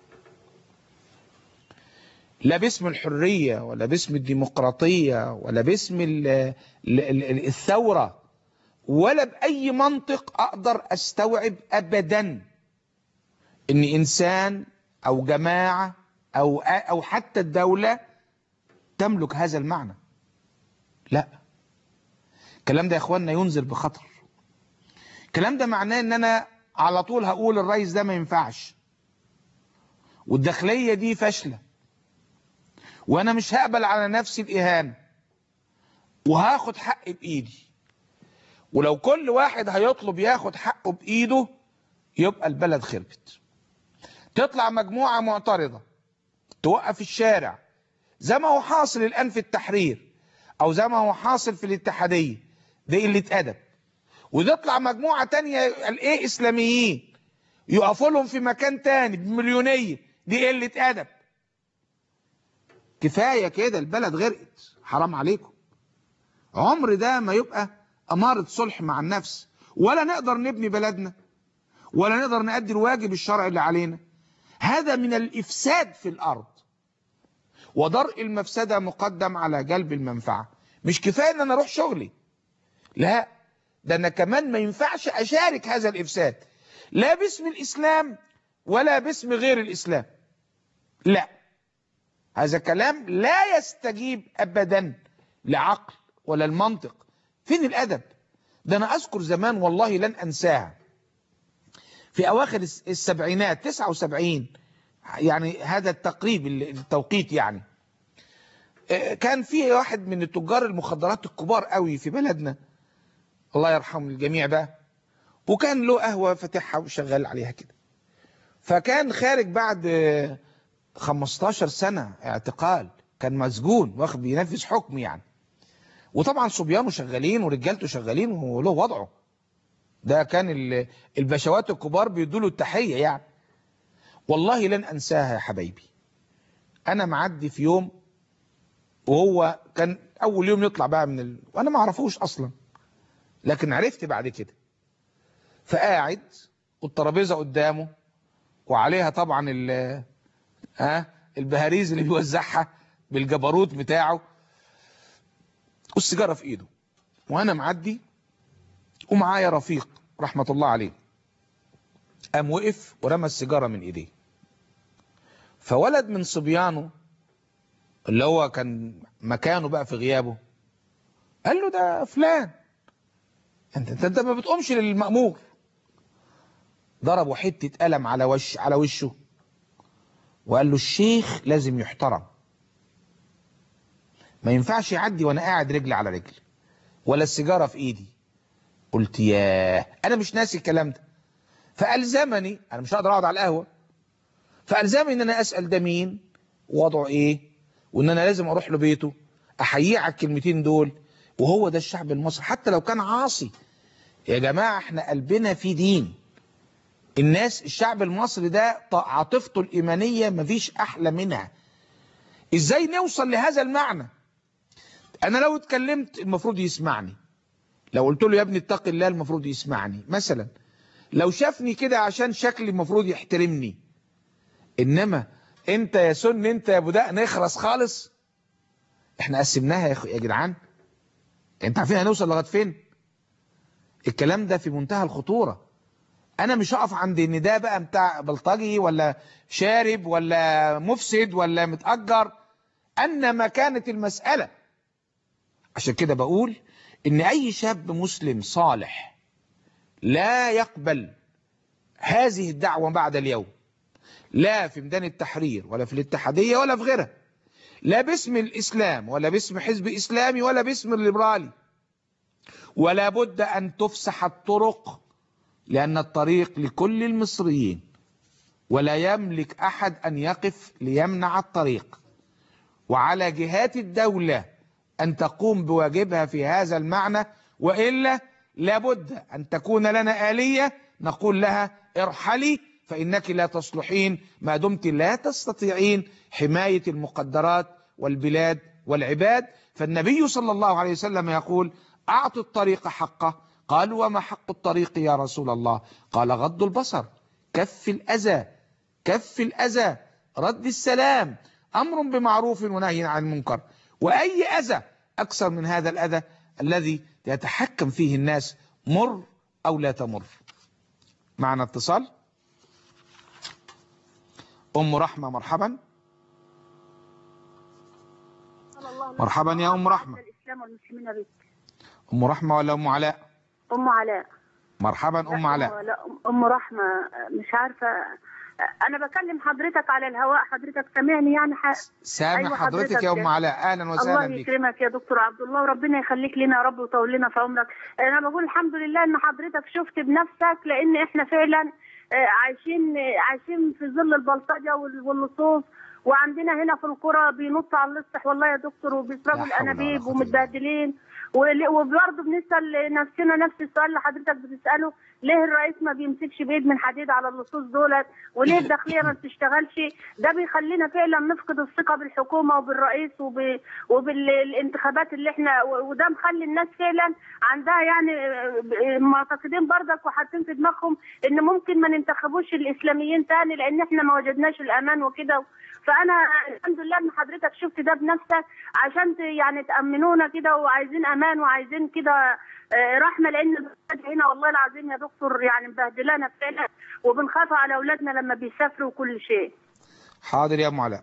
لا باسم الحرية ولا باسم الديمقراطية ولا باسم ال ال ال الثورة ولا بأي منطق أقدر أستوعب أبدا إن إنسان أو جماعة أو أو حتى الدولة تملك هذا المعنى لا الكلام ده يا إخواننا ينزل بخطر الكلام ده معناه إن أنا على طول هقول الرئيس ده ما ينفعش والداخلية دي فاشلة وانا مش هقبل على نفسي الاهانه وهاخد حقي بايدي ولو كل واحد هيطلب ياخد حقه بايده يبقى البلد خربت تطلع مجموعه معترضه توقف الشارع زي ما هو حاصل الان في التحرير او زي ما هو حاصل في الاتحاديه دي قله ادب وتطلع مجموعه تانية الايه اسلاميين يقفوا لهم في مكان تاني بمليونيه دي قله ادب كفاية كده البلد غرقت حرام عليكم عمر ده ما يبقى أمارة صلح مع النفس ولا نقدر نبني بلدنا ولا نقدر نأدي الواجب الشرعي اللي علينا هذا من الإفساد في الأرض ودرء المفسدة مقدم على جلب المنفعة مش كفاية ان انا اروح شغلي لا ده انا كمان ما ينفعش اشارك هذا الافساد لا باسم الاسلام ولا باسم غير الاسلام لا هذا كلام لا يستجيب ابدا لعقل ولا المنطق فين الادب ده انا اذكر زمان والله لن انساها في اواخر السبعينات 79 يعني هذا التقريب التوقيت يعني كان في واحد من التجار المخدرات الكبار قوي في بلدنا الله يرحم الجميع بقى وكان له قهوة فاتحها وشغال عليها كده فكان خارج بعد 15 سنة اعتقال كان مسجون واخد بينفذ حكم يعني وطبعا صبيانه شغالين ورجالته شغالين وله وضعه ده كان البشوات الكبار بيدوا له التحية يعني والله لن انساها يا حبايبي انا معدي في يوم وهو كان اول يوم يطلع بقى من ال... وانا ما اعرفوش اصلا لكن عرفت بعد كده فقاعد والترابيزه قدامه وعليها طبعا ال ها البهاريز اللي بيوزعها بالجبروت بتاعه والسيجاره في ايده وانا معدي ومعايا رفيق رحمه الله عليه قام وقف ورمى السيجاره من ايديه فولد من صبيانه اللي هو كان مكانه بقى في غيابه قال له ده فلان انت انت, انت ما بتقومش للمأمور ضربه حتة قلم على وش على وشه وقال له الشيخ لازم يحترم ما ينفعش يعدي وانا قاعد رجل على رجل ولا السيجارة في ايدي قلت ياه انا مش ناسي الكلام ده فألزمني انا مش هقدر اقعد على القهوة فألزمني ان انا اسأل ده مين وضعه ايه وان انا لازم اروح له بيته احييه على الكلمتين دول وهو ده الشعب المصري حتى لو كان عاصي يا جماعة احنا قلبنا في دين الناس الشعب المصري ده ط- عاطفته الإيمانية مفيش أحلى منها إزاي نوصل لهذا المعنى أنا لو اتكلمت المفروض يسمعني لو قلت له يا ابني اتق الله المفروض يسمعني مثلا لو شافني كده عشان شكلي المفروض يحترمني إنما أنت يا سن أنت يا بداء نخرس خالص احنا قسمناها يا, أخ- يا جدعان انت عارفين هنوصل لغايه فين الكلام ده في منتهى الخطوره انا مش هقف عند ان ده بقى بتاع بلطجي ولا شارب ولا مفسد ولا متأجر ان ما كانت المسألة عشان كده بقول ان اي شاب مسلم صالح لا يقبل هذه الدعوة بعد اليوم لا في ميدان التحرير ولا في الاتحادية ولا في غيرها لا باسم الإسلام ولا باسم حزب إسلامي ولا باسم الليبرالي ولا بد أن تفسح الطرق لأن الطريق لكل المصريين ولا يملك أحد أن يقف ليمنع الطريق وعلى جهات الدولة أن تقوم بواجبها في هذا المعنى وإلا لابد أن تكون لنا آلية نقول لها ارحلي فإنك لا تصلحين ما دمت لا تستطيعين حماية المقدرات والبلاد والعباد فالنبي صلى الله عليه وسلم يقول أعطوا الطريق حقه قالوا وما حق الطريق يا رسول الله قال غض البصر كف الأذى كف الأذى رد السلام أمر بمعروف ونهي عن المنكر وأي أذى أكثر من هذا الأذى الذي يتحكم فيه الناس مر أو لا تمر معنا اتصال أم رحمة مرحبا مرحبا يا أم رحمة الإسلام والمسلمين بك أم رحمة ولا أم علاء أم علاء مرحبا أم علاء لا أم- أم رحمة مش عارفة أنا بكلم حضرتك على الهواء حضرتك سامعني يعني ح... سامع أيوة حضرتك يا حضرتك. أم علاء أهلا وسهلا الله بك يكرمك يا دكتور عبد الله وربنا يخليك لنا يا رب ويطول لنا في عمرك انا بقول الحمد لله ان حضرتك شفت بنفسك لان احنا فعلا آه، عايشين آه، عايشين في ظل البلطجه وال- واللصوص وعندنا هنا في القرى بينطوا على الاسطح والله يا دكتور لا وبيشربوا حول ولا الانابيب قوة إلا ومتبهدلين ول- وبرضه بنسال نفسنا نفس السؤال اللي حضرتك بتساله ليه الرئيس ما بيمسكش بايد من حديد على اللصوص دولت وليه الداخليه ما بتشتغلش ده بيخلينا فعلا نفقد الثقه بالحكومه وبالرئيس وب... وبالانتخابات اللي احنا و- وده مخلي الناس فعلا عندها يعني آه، معتقدين برضك وحاطين في دماغهم ان ممكن ما ننتخبوش الاسلاميين تاني لان احنا ما وجدناش الامان وكده فانا الحمد لله ان حضرتك شفت ده بنفسك عشان ت- يعني تامنونا كده وعايزين امان وعايزين كده آه، رحمه لان البلد هنا والله العظيم يا دكتور يعني مبهدلانا فعلا وبنخاف على اولادنا لما بيسافروا وكل شيء حاضر يا أم علاء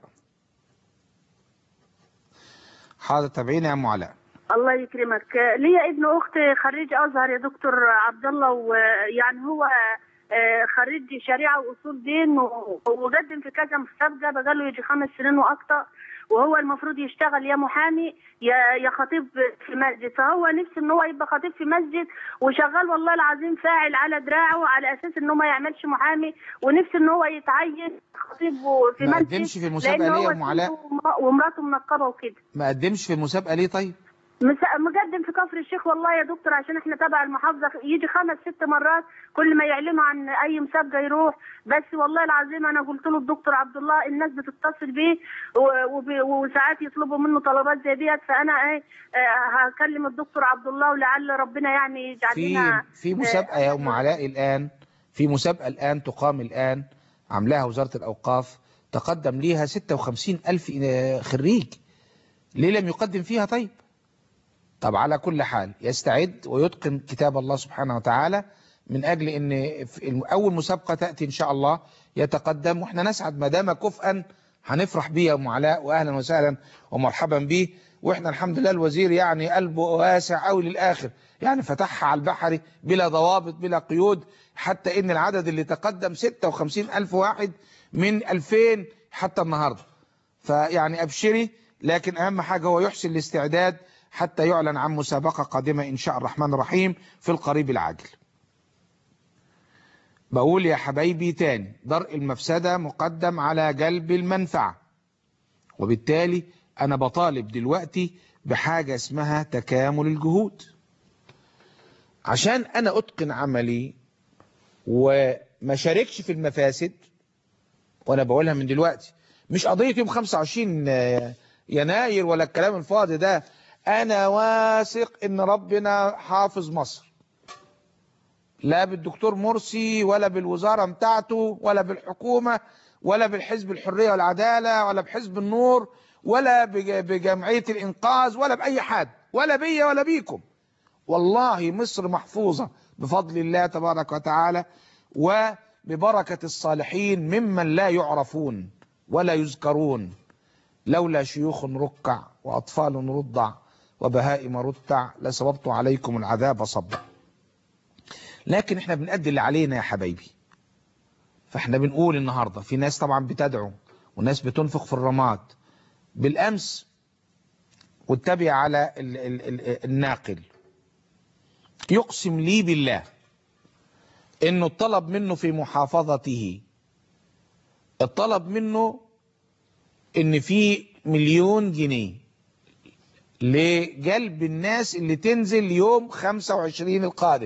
حاضر تابعيني يا أم علاء الله يكرمك آه، ليا ابن اخت خريج ازهر يا دكتور عبد الله ويعني هو آه، خريج شريعه واصول دين و- وقدم في كذا مسابقه بقاله يجي خمس سنين واكتر وهو المفروض يشتغل يا محامي يا يا خطيب في مسجد فهو نفسه ان هو يبقى خطيب في مسجد وشغال والله العظيم فاعل على دراعه على اساس ان هو ما يعملش محامي ونفسه ان هو يتعين خطيب في ما مسجد قدمش في المسابقة لأن ليه يا هو أم علاء؟ سنه ومراته منقبه وكده ما قدمش في المسابقة ليه طيب مس- مقدم في كفر الشيخ والله يا دكتور عشان احنا تبع المحافظه يجي خمس ست مرات كل ما يعلنوا عن اي مسابقه يروح بس والله العظيم انا قلت له الدكتور عبد الله الناس بتتصل بيه و- وب- وساعات يطلبوا منه طلبات زي ديت فانا ايه آه، هكلم الدكتور عبد الله ولعل ربنا يعني يجعل في لنا في مسابقة يا أم علاء الآن في مسابقة الآن تقام الآن عاملاها وزارة الأوقاف تقدم ليها 56 ألف خريج ليه لم يقدم فيها طيب طب على كل حال يستعد ويتقن كتاب الله سبحانه وتعالى من أجل أن في أول مسابقة تأتي إن شاء الله يتقدم وإحنا نسعد ما دام كفءا هنفرح بيه يا ام علاء واهلا وسهلا ومرحبا بيه واحنا الحمد لله الوزير يعني قلبه واسع قوي للاخر يعني فتحها على البحري بلا ضوابط بلا قيود حتى ان العدد اللي تقدم 56 الف واحد من 2000 حتى النهارده فيعني ابشري لكن اهم حاجه هو يحسن الاستعداد حتى يعلن عن مسابقه قادمه ان شاء الرحمن الرحيم في القريب العاجل بقول يا حبايبي تاني درء المفسدة مقدم على جلب المنفعة وبالتالي أنا بطالب دلوقتي بحاجة اسمها تكامل الجهود عشان أنا أتقن عملي وما شاركش في المفاسد وأنا بقولها من دلوقتي مش قضية يوم 25 يناير ولا الكلام الفاضي ده أنا واثق إن ربنا حافظ مصر لا بالدكتور مرسي ولا بالوزارة بتاعته ولا بالحكومة ولا بالحزب الحرية والعدالة ولا بحزب النور ولا بجمعية الإنقاذ ولا بأي حد ولا بيا ولا بيكم والله مصر محفوظة بفضل الله تبارك وتعالى وببركة الصالحين ممن لا يعرفون ولا يذكرون لولا شيوخ ركع وأطفال رضع وبهائم رتع لسببت عليكم العذاب صبا لكن احنا بنأدي اللي علينا يا حبايبي فاحنا بنقول النهاردة في ناس طبعا بتدعو وناس بتنفق في الرماد بالأمس واتبع على ال ال ال الناقل يقسم لي بالله انه الطلب منه في محافظته الطلب منه ان في مليون جنيه لجلب الناس اللي تنزل يوم 25 القادم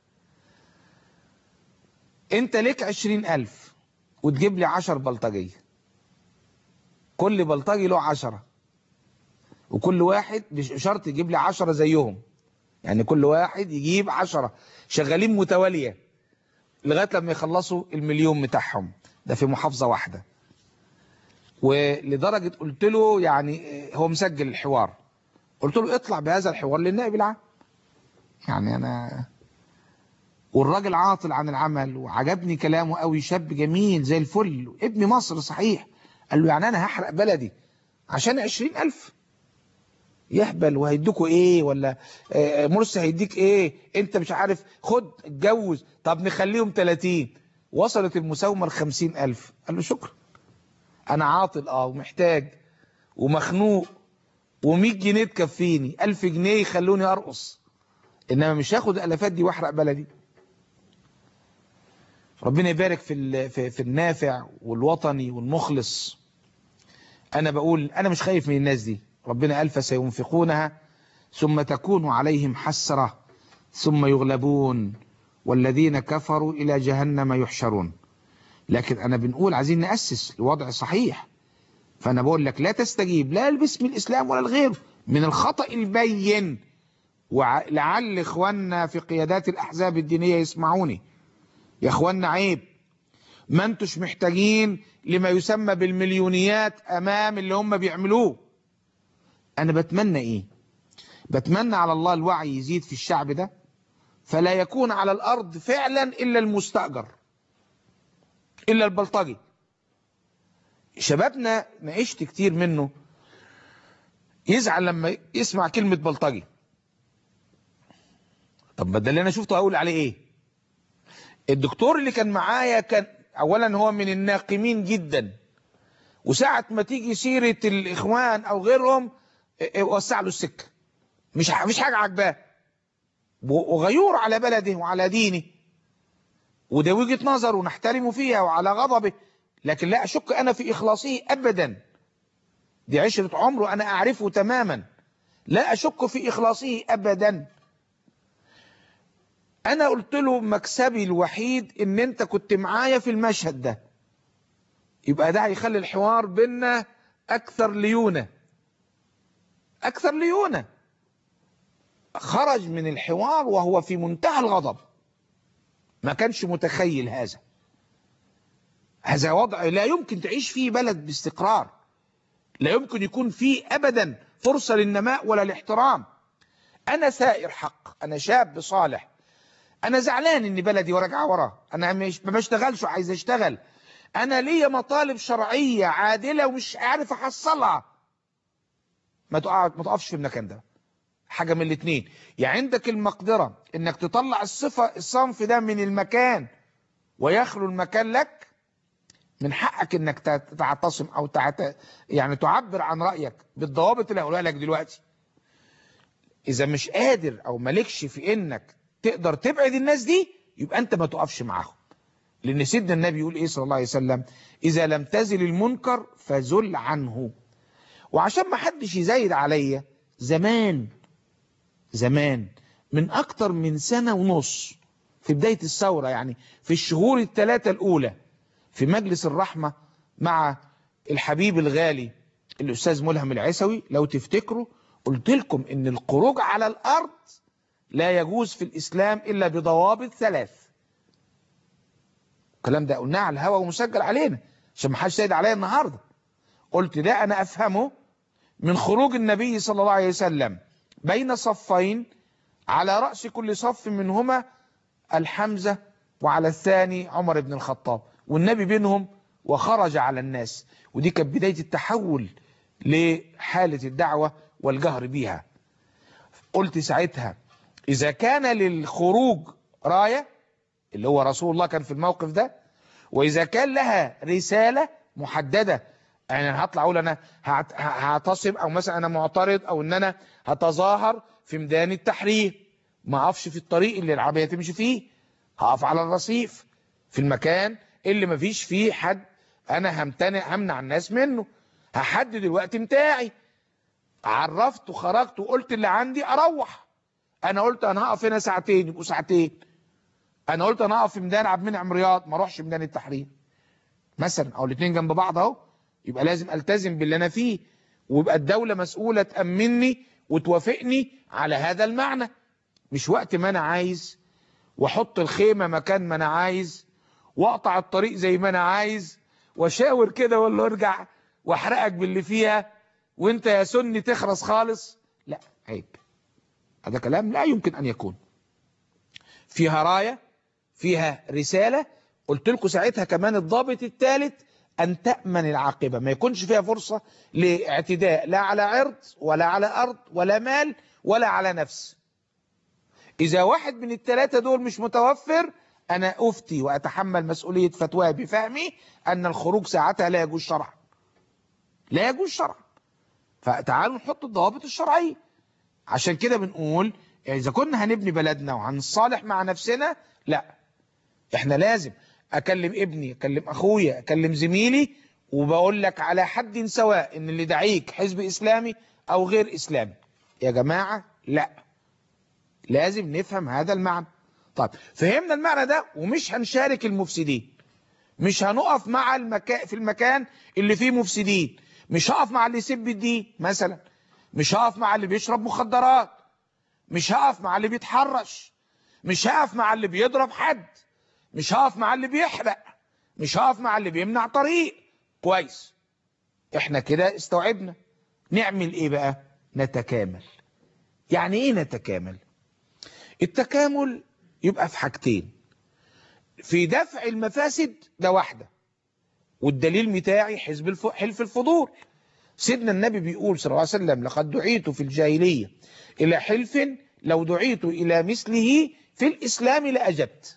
انت ليك عشرين الف وتجيب لي عشر بلطجية كل بلطجي له عشرة وكل واحد بشرط يجيب لي عشرة زيهم يعني كل واحد يجيب عشرة شغالين متوالية لغاية لما يخلصوا المليون بتاعهم ده في محافظة واحدة ولدرجة قلت له يعني هو مسجل الحوار قلت له اطلع بهذا الحوار للنائب العام يعني انا والراجل عاطل عن العمل وعجبني كلامه قوي شاب جميل زي الفل ابن مصر صحيح قال له يعني انا هحرق بلدي عشان عشرين الف يهبل وهيدوكوا ايه ولا آه مرسي هيديك ايه انت مش عارف خد اتجوز طب نخليهم 30 وصلت المساومة ل الف قال له شكرا انا عاطل اه ومحتاج ومخنوق و100 جنيه تكفيني 1000 جنيه يخلوني ارقص انما مش هاخد الافات دي واحرق بلدي ربنا يبارك في في في النافع والوطني والمخلص انا بقول انا مش خايف من الناس دي ربنا قال فسينفقونها ثم تكون عليهم حسرة ثم يغلبون والذين كفروا إلى جهنم يحشرون لكن أنا بنقول عايزين نأسس لوضع صحيح فأنا بقول لك لا تستجيب لا باسم الإسلام ولا الغير من الخطأ البين ولعل إخواننا في قيادات الأحزاب الدينية يسمعوني يا إخواننا عيب ما انتوش محتاجين لما يسمى بالمليونيات أمام اللي هم بيعملوه أنا بتمنى إيه بتمنى على الله الوعي يزيد في الشعب ده فلا يكون على الأرض فعلا إلا المستأجر إلا البلطجي شبابنا نعيشت كتير منه يزعل لما يسمع كلمة بلطجي طب ما ده اللي أنا شفته أقول عليه إيه الدكتور اللي كان معايا كان أولا هو من الناقمين جدا وساعة ما تيجي سيرة الإخوان أو غيرهم وسع له السكة مش مش حاجة عجباه وغيور على بلده وعلى دينه وده وجهة نظر ونحترمه فيها وعلى غضبه لكن لا أشك أنا في إخلاصه أبدا دي عشرة عمره أنا أعرفه تماما لا أشك في إخلاصه أبدا أنا قلت له مكسبي الوحيد إن أنت كنت معايا في المشهد ده يبقى ده هيخلي الحوار بينا أكثر ليونة أكثر ليونة خرج من الحوار وهو في منتهى الغضب ما كانش متخيل هذا هذا وضع لا يمكن تعيش فيه بلد باستقرار لا يمكن يكون فيه أبدا فرصة للنماء ولا الاحترام أنا ثائر حق أنا شاب صالح أنا زعلان إن بلدي وراجع وراه أنا مش ما بشتغلش وعايز أشتغل انا ليا مطالب شرعيه عادله ومش عارف احصلها ما تقع ما تقفش في المكان ده حاجه من الاثنين يا عندك المقدره انك تطلع الصفه الصنف ده من المكان ويخلو المكان لك من حقك انك تت- تعتصم او تعت... يعني تعبر عن رايك بالضوابط اللي هقولها لك دلوقتي اذا مش قادر او مالكش في انك تقدر تبعد الناس دي يبقى انت ما تقفش معاهم لان سيدنا النبي يقول ايه صلى الله عليه وسلم اذا لم تزل المنكر فزل عنه وعشان ما حدش يزايد عليا زمان زمان من اكتر من سنة ونص في بداية الثورة يعني في الشهور الثلاثة الاولى في مجلس الرحمة مع الحبيب الغالي الاستاذ ملهم العسوي لو تفتكروا قلت لكم ان الخروج على الارض لا يجوز في الاسلام الا بضوابط ثلاث الكلام ده قلناه على الهوا ومسجل علينا عشان ما حدش سيد عليا النهارده قلت ده انا افهمه من خروج النبي صلى الله عليه وسلم بين صفين على رأس كل صف منهما الحمزة وعلى الثاني عمر بن الخطاب والنبي بينهم وخرج على الناس ودي كانت بداية التحول لحالة الدعوة والجهر بيها قلت ساعتها إذا كان للخروج راية اللي هو رسول الله كان في الموقف ده وإذا كان لها رسالة محددة يعني أنا هطلع أقول أنا هعت- ه- هعتصم أو مثلا أنا معترض أو إن أنا هتظاهر في ميدان التحرير ما أقفش في الطريق اللي العربية تمشي فيه هقف على الرصيف في المكان اللي ما فيش فيه حد أنا همتنع همنع الناس منه هحدد الوقت بتاعي عرفت وخرجت وقلت اللي عندي أروح أنا قلت أنا هقف هنا ساعتين يبقوا ساعتين انا قلت انا اقف في ميدان عبد المنعم رياض ما اروحش ميدان التحرير مثلا او الاثنين جنب بعض اهو يبقى لازم التزم باللي انا فيه ويبقى الدوله مسؤوله تامني وتوافقني على هذا المعنى مش وقت ما انا عايز واحط الخيمه مكان ما انا عايز واقطع الطريق زي ما انا عايز واشاور كده ولا ارجع واحرقك باللي فيها وانت يا سني تخرس خالص لا عيب هذا كلام لا يمكن ان يكون فيها رايه فيها رسالة قلت لكم ساعتها كمان الضابط الثالث أن تأمن العاقبة ما يكونش فيها فرصة لاعتداء لا على عرض ولا على أرض ولا مال ولا على نفس إذا واحد من الثلاثة دول مش متوفر أنا أفتي وأتحمل مسؤولية فتوى بفهمي أن الخروج ساعتها لا يجوز شرعا لا يجوز شرعا فتعالوا نحط الضوابط الشرعية عشان كده بنقول إذا كنا هنبني بلدنا وهنصالح مع نفسنا لا احنا لازم اكلم ابني اكلم اخويا اكلم زميلي وبقول لك على حد سواء ان اللي دعيك حزب اسلامي او غير اسلامي يا جماعة لا لازم نفهم هذا المعنى طيب فهمنا المعنى ده ومش هنشارك المفسدين مش هنقف مع المكان في المكان اللي فيه مفسدين مش هقف مع اللي يسب الدين مثلا مش هقف مع اللي بيشرب مخدرات مش هقف مع اللي بيتحرش مش هقف مع اللي بيضرب حد مش هقف مع اللي بيحرق مش هقف مع اللي بيمنع طريق كويس احنا كده استوعبنا نعمل ايه بقى نتكامل يعني ايه نتكامل التكامل يبقى في حاجتين في دفع المفاسد ده واحدة والدليل بتاعي حزب الف... حلف الفضول سيدنا النبي بيقول صلى الله عليه وسلم لقد دعيت في الجاهلية إلى حلف لو دعيت إلى مثله في الإسلام لأجبت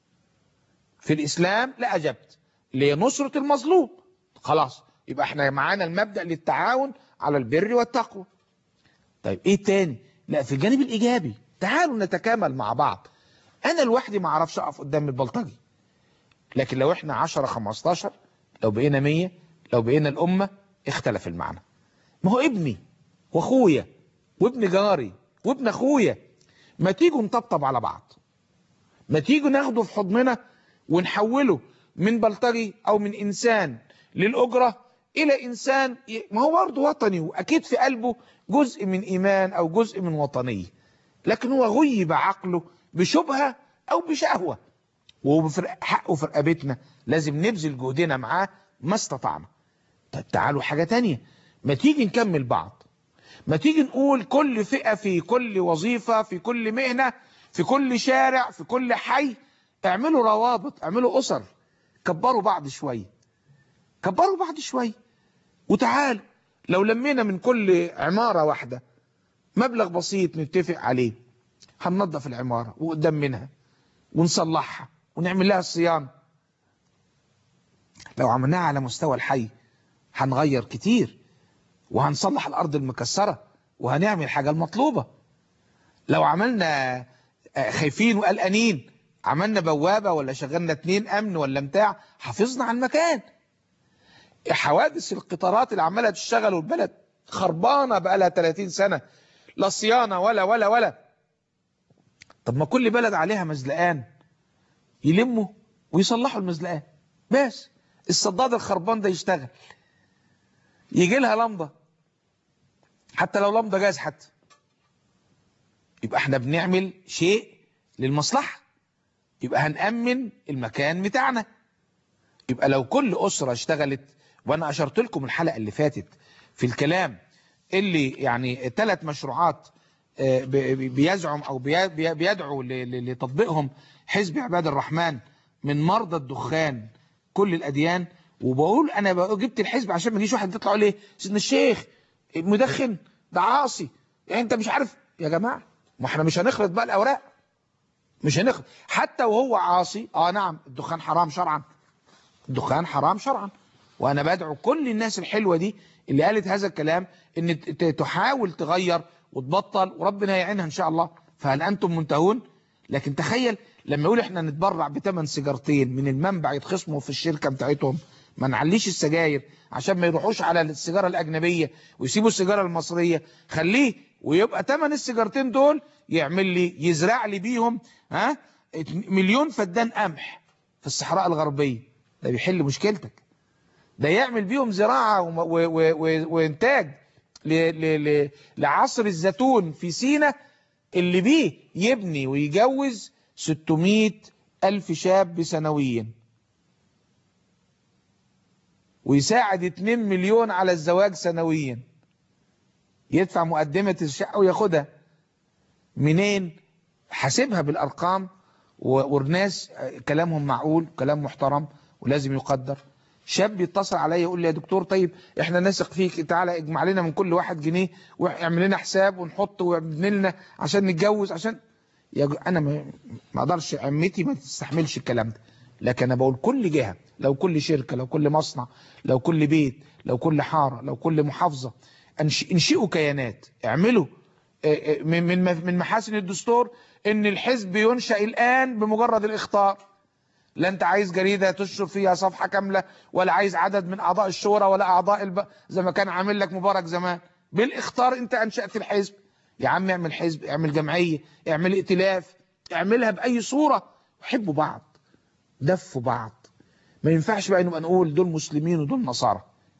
في الإسلام لأجبت لنصرة المظلوم خلاص يبقى احنا معانا المبدأ للتعاون على البر والتقوى طيب ايه تاني لا في الجانب الإيجابي تعالوا نتكامل مع بعض أنا لوحدي ما أعرفش أقف قدام البلطجي لكن لو احنا 10 15 لو بقينا 100 لو بقينا الأمة اختلف المعنى ما هو ابني واخويا وابن جاري وابن اخويا ما تيجوا نطبطب على بعض ما تيجوا ناخده في حضننا ونحوله من بلطجي او من انسان للأجرة الى انسان ي- ما هو برضه وطني واكيد في قلبه جزء من ايمان او جزء من وطنية لكن هو غيب عقله بشبهة او بشهوة وحقه في رقبتنا لازم نبذل جهدنا معاه ما استطعنا طب تعالوا حاجة تانية ما تيجي نكمل بعض ما تيجي نقول كل فئة في كل وظيفة في كل مهنة في كل شارع في كل حي اعملوا روابط اعملوا أسر كبروا بعض شوية كبروا بعض شوية وتعالوا لو لمينا من كل عمارة واحدة مبلغ بسيط نتفق عليه هننظف العمارة وقدام منها ونصلحها ونعمل لها الصيانة لو عملناها على مستوى الحي هنغير كتير وهنصلح الأرض المكسرة وهنعمل حاجة المطلوبة لو عملنا آه، خايفين وقلقانين عملنا بوابة ولا شغلنا اتنين أمن ولا بتاع حافظنا على المكان حوادث القطارات اللي عمالة تشتغل والبلد خربانة بقالها 30 سنة لا صيانة ولا ولا ولا طب ما كل بلد عليها مزلقان يلموا ويصلحوا المزلقان بس الصداد الخربان ده يشتغل يجي لها لمضة حتى لو لمضة جاز حتى يبقى احنا بنعمل شيء للمصلحة يبقى هنأمن المكان بتاعنا يبقى لو كل أسرة اشتغلت وأنا أشرت لكم الحلقة اللي فاتت في الكلام اللي يعني ثلاث مشروعات آه، ب- ب- بيزعم أو بي- بي- بيدعو ل- ل- لتطبيقهم حزب عباد الرحمن من مرضى الدخان كل الأديان وبقول أنا بقى جبت الحزب عشان ما يجيش واحد يطلع يقول لي سيدنا الشيخ مدخن ده عاصي يعني أنت مش عارف يا جماعة ما احنا مش هنخلط بقى الأوراق مش هنخلط حتى وهو عاصي اه نعم الدخان حرام شرعا الدخان حرام شرعا وانا بدعو كل الناس الحلوة دي اللي قالت هذا الكلام ان ت- ت- تحاول تغير وتبطل وربنا يعينها ان شاء الله فهل انتم منتهون لكن تخيل لما يقول احنا نتبرع بثمن سيجارتين من المنبع يتخصموا في الشركة بتاعتهم ما نعليش السجاير عشان ما يروحوش على السيجارة الأجنبية ويسيبوا السيجارة المصرية خليه ويبقى ثمن السيجارتين دول يعمل لي يزرع لي بيهم ها مليون فدان قمح في الصحراء الغربية ده بيحل مشكلتك ده يعمل بيهم زراعة وم- و- و- و- وإنتاج ل- ل- ل- لعصر الزيتون في سينا اللي بيه يبني ويجوز 600 ألف شاب سنويا ويساعد 2 مليون على الزواج سنويا يدفع مقدمة الشقة وياخدها منين حاسبها بالأرقام و- والناس كلامهم معقول كلام محترم ولازم يقدر شاب يتصل عليا يقول لي يا دكتور طيب احنا نثق فيك تعالى اجمع لنا من كل واحد جنيه واعمل لنا حساب ونحط وابن لنا عشان نتجوز عشان يا جو- انا ما ما اقدرش عمتي ما تستحملش الكلام ده لكن انا بقول كل جهه لو كل شركه لو كل مصنع لو كل بيت لو كل حاره لو كل محافظه انش- انشئوا كيانات اعملوا آه، آه، من من من محاسن الدستور ان الحزب ينشا الان بمجرد الاخطار لا انت عايز جريده تنشر فيها صفحه كامله ولا عايز عدد من اعضاء الشورى ولا اعضاء الب... زي ما كان عامل لك مبارك زمان بالاختار انت انشات الحزب يا عم اعمل حزب اعمل جمعيه اعمل ائتلاف اعملها باي صوره وحبوا بعض دفوا بعض ما ينفعش بقى نبقى نقول دول مسلمين ودول نصارى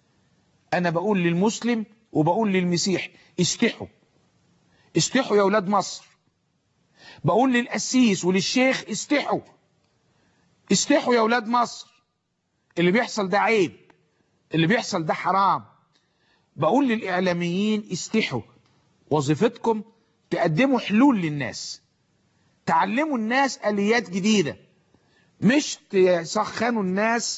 انا بقول للمسلم وبقول للمسيح استحوا استحوا يا اولاد مصر بقول للقسيس وللشيخ استحوا استحوا يا اولاد مصر اللي بيحصل ده عيب اللي بيحصل ده حرام بقول للاعلاميين استحوا وظيفتكم تقدموا حلول للناس تعلموا الناس اليات جديده مش تسخنوا الناس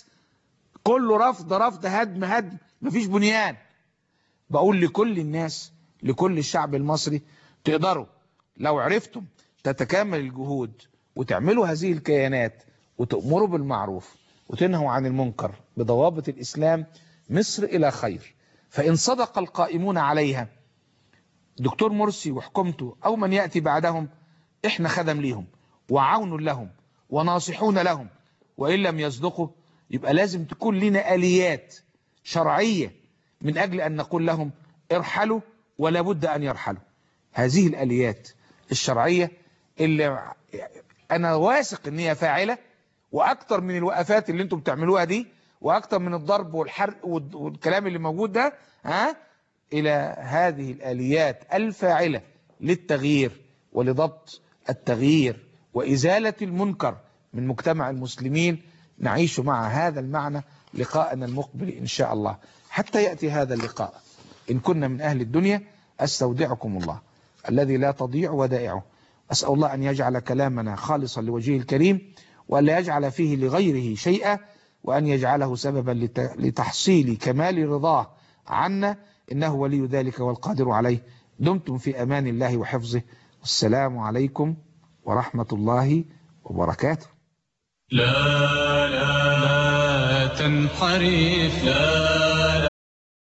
كله رفض رفض هدم هدم مفيش بنيان بقول لكل الناس لكل الشعب المصري تقدروا لو عرفتم تتكامل الجهود وتعملوا هذه الكيانات وتأمروا بالمعروف وتنهوا عن المنكر بضوابط الإسلام مصر إلى خير فإن صدق القائمون عليها دكتور مرسي وحكومته أو من يأتي بعدهم إحنا خدم ليهم وعون لهم وناصحون لهم وإن لم يصدقوا يبقى لازم تكون لنا آليات شرعية من أجل أن نقول لهم ارحلوا ولا بد أن يرحلوا هذه الآليات الشرعية اللي أنا واثق أن هي فاعلة وأكتر من الوقفات اللي أنتم بتعملوها دي وأكتر من الضرب والحرق والكلام اللي موجود ده ها إلى هذه الآليات الفاعلة للتغيير ولضبط التغيير وإزالة المنكر من مجتمع المسلمين نعيش مع هذا المعنى لقاءنا المقبل إن شاء الله حتى يأتي هذا اللقاء إن كنا من أهل الدنيا أستودعكم الله الذي لا تضيع ودائعه أسأل الله أن يجعل كلامنا خالصا لوجهه الكريم وألا يجعل فيه لغيره شيئا وأن يجعله سببا لت- لتحصيل كمال رضاه عنا إنه ولي ذلك والقادر عليه دمتم في أمان الله وحفظه والسلام عليكم ورحمة الله وبركاته لا لا لا تنحرف لا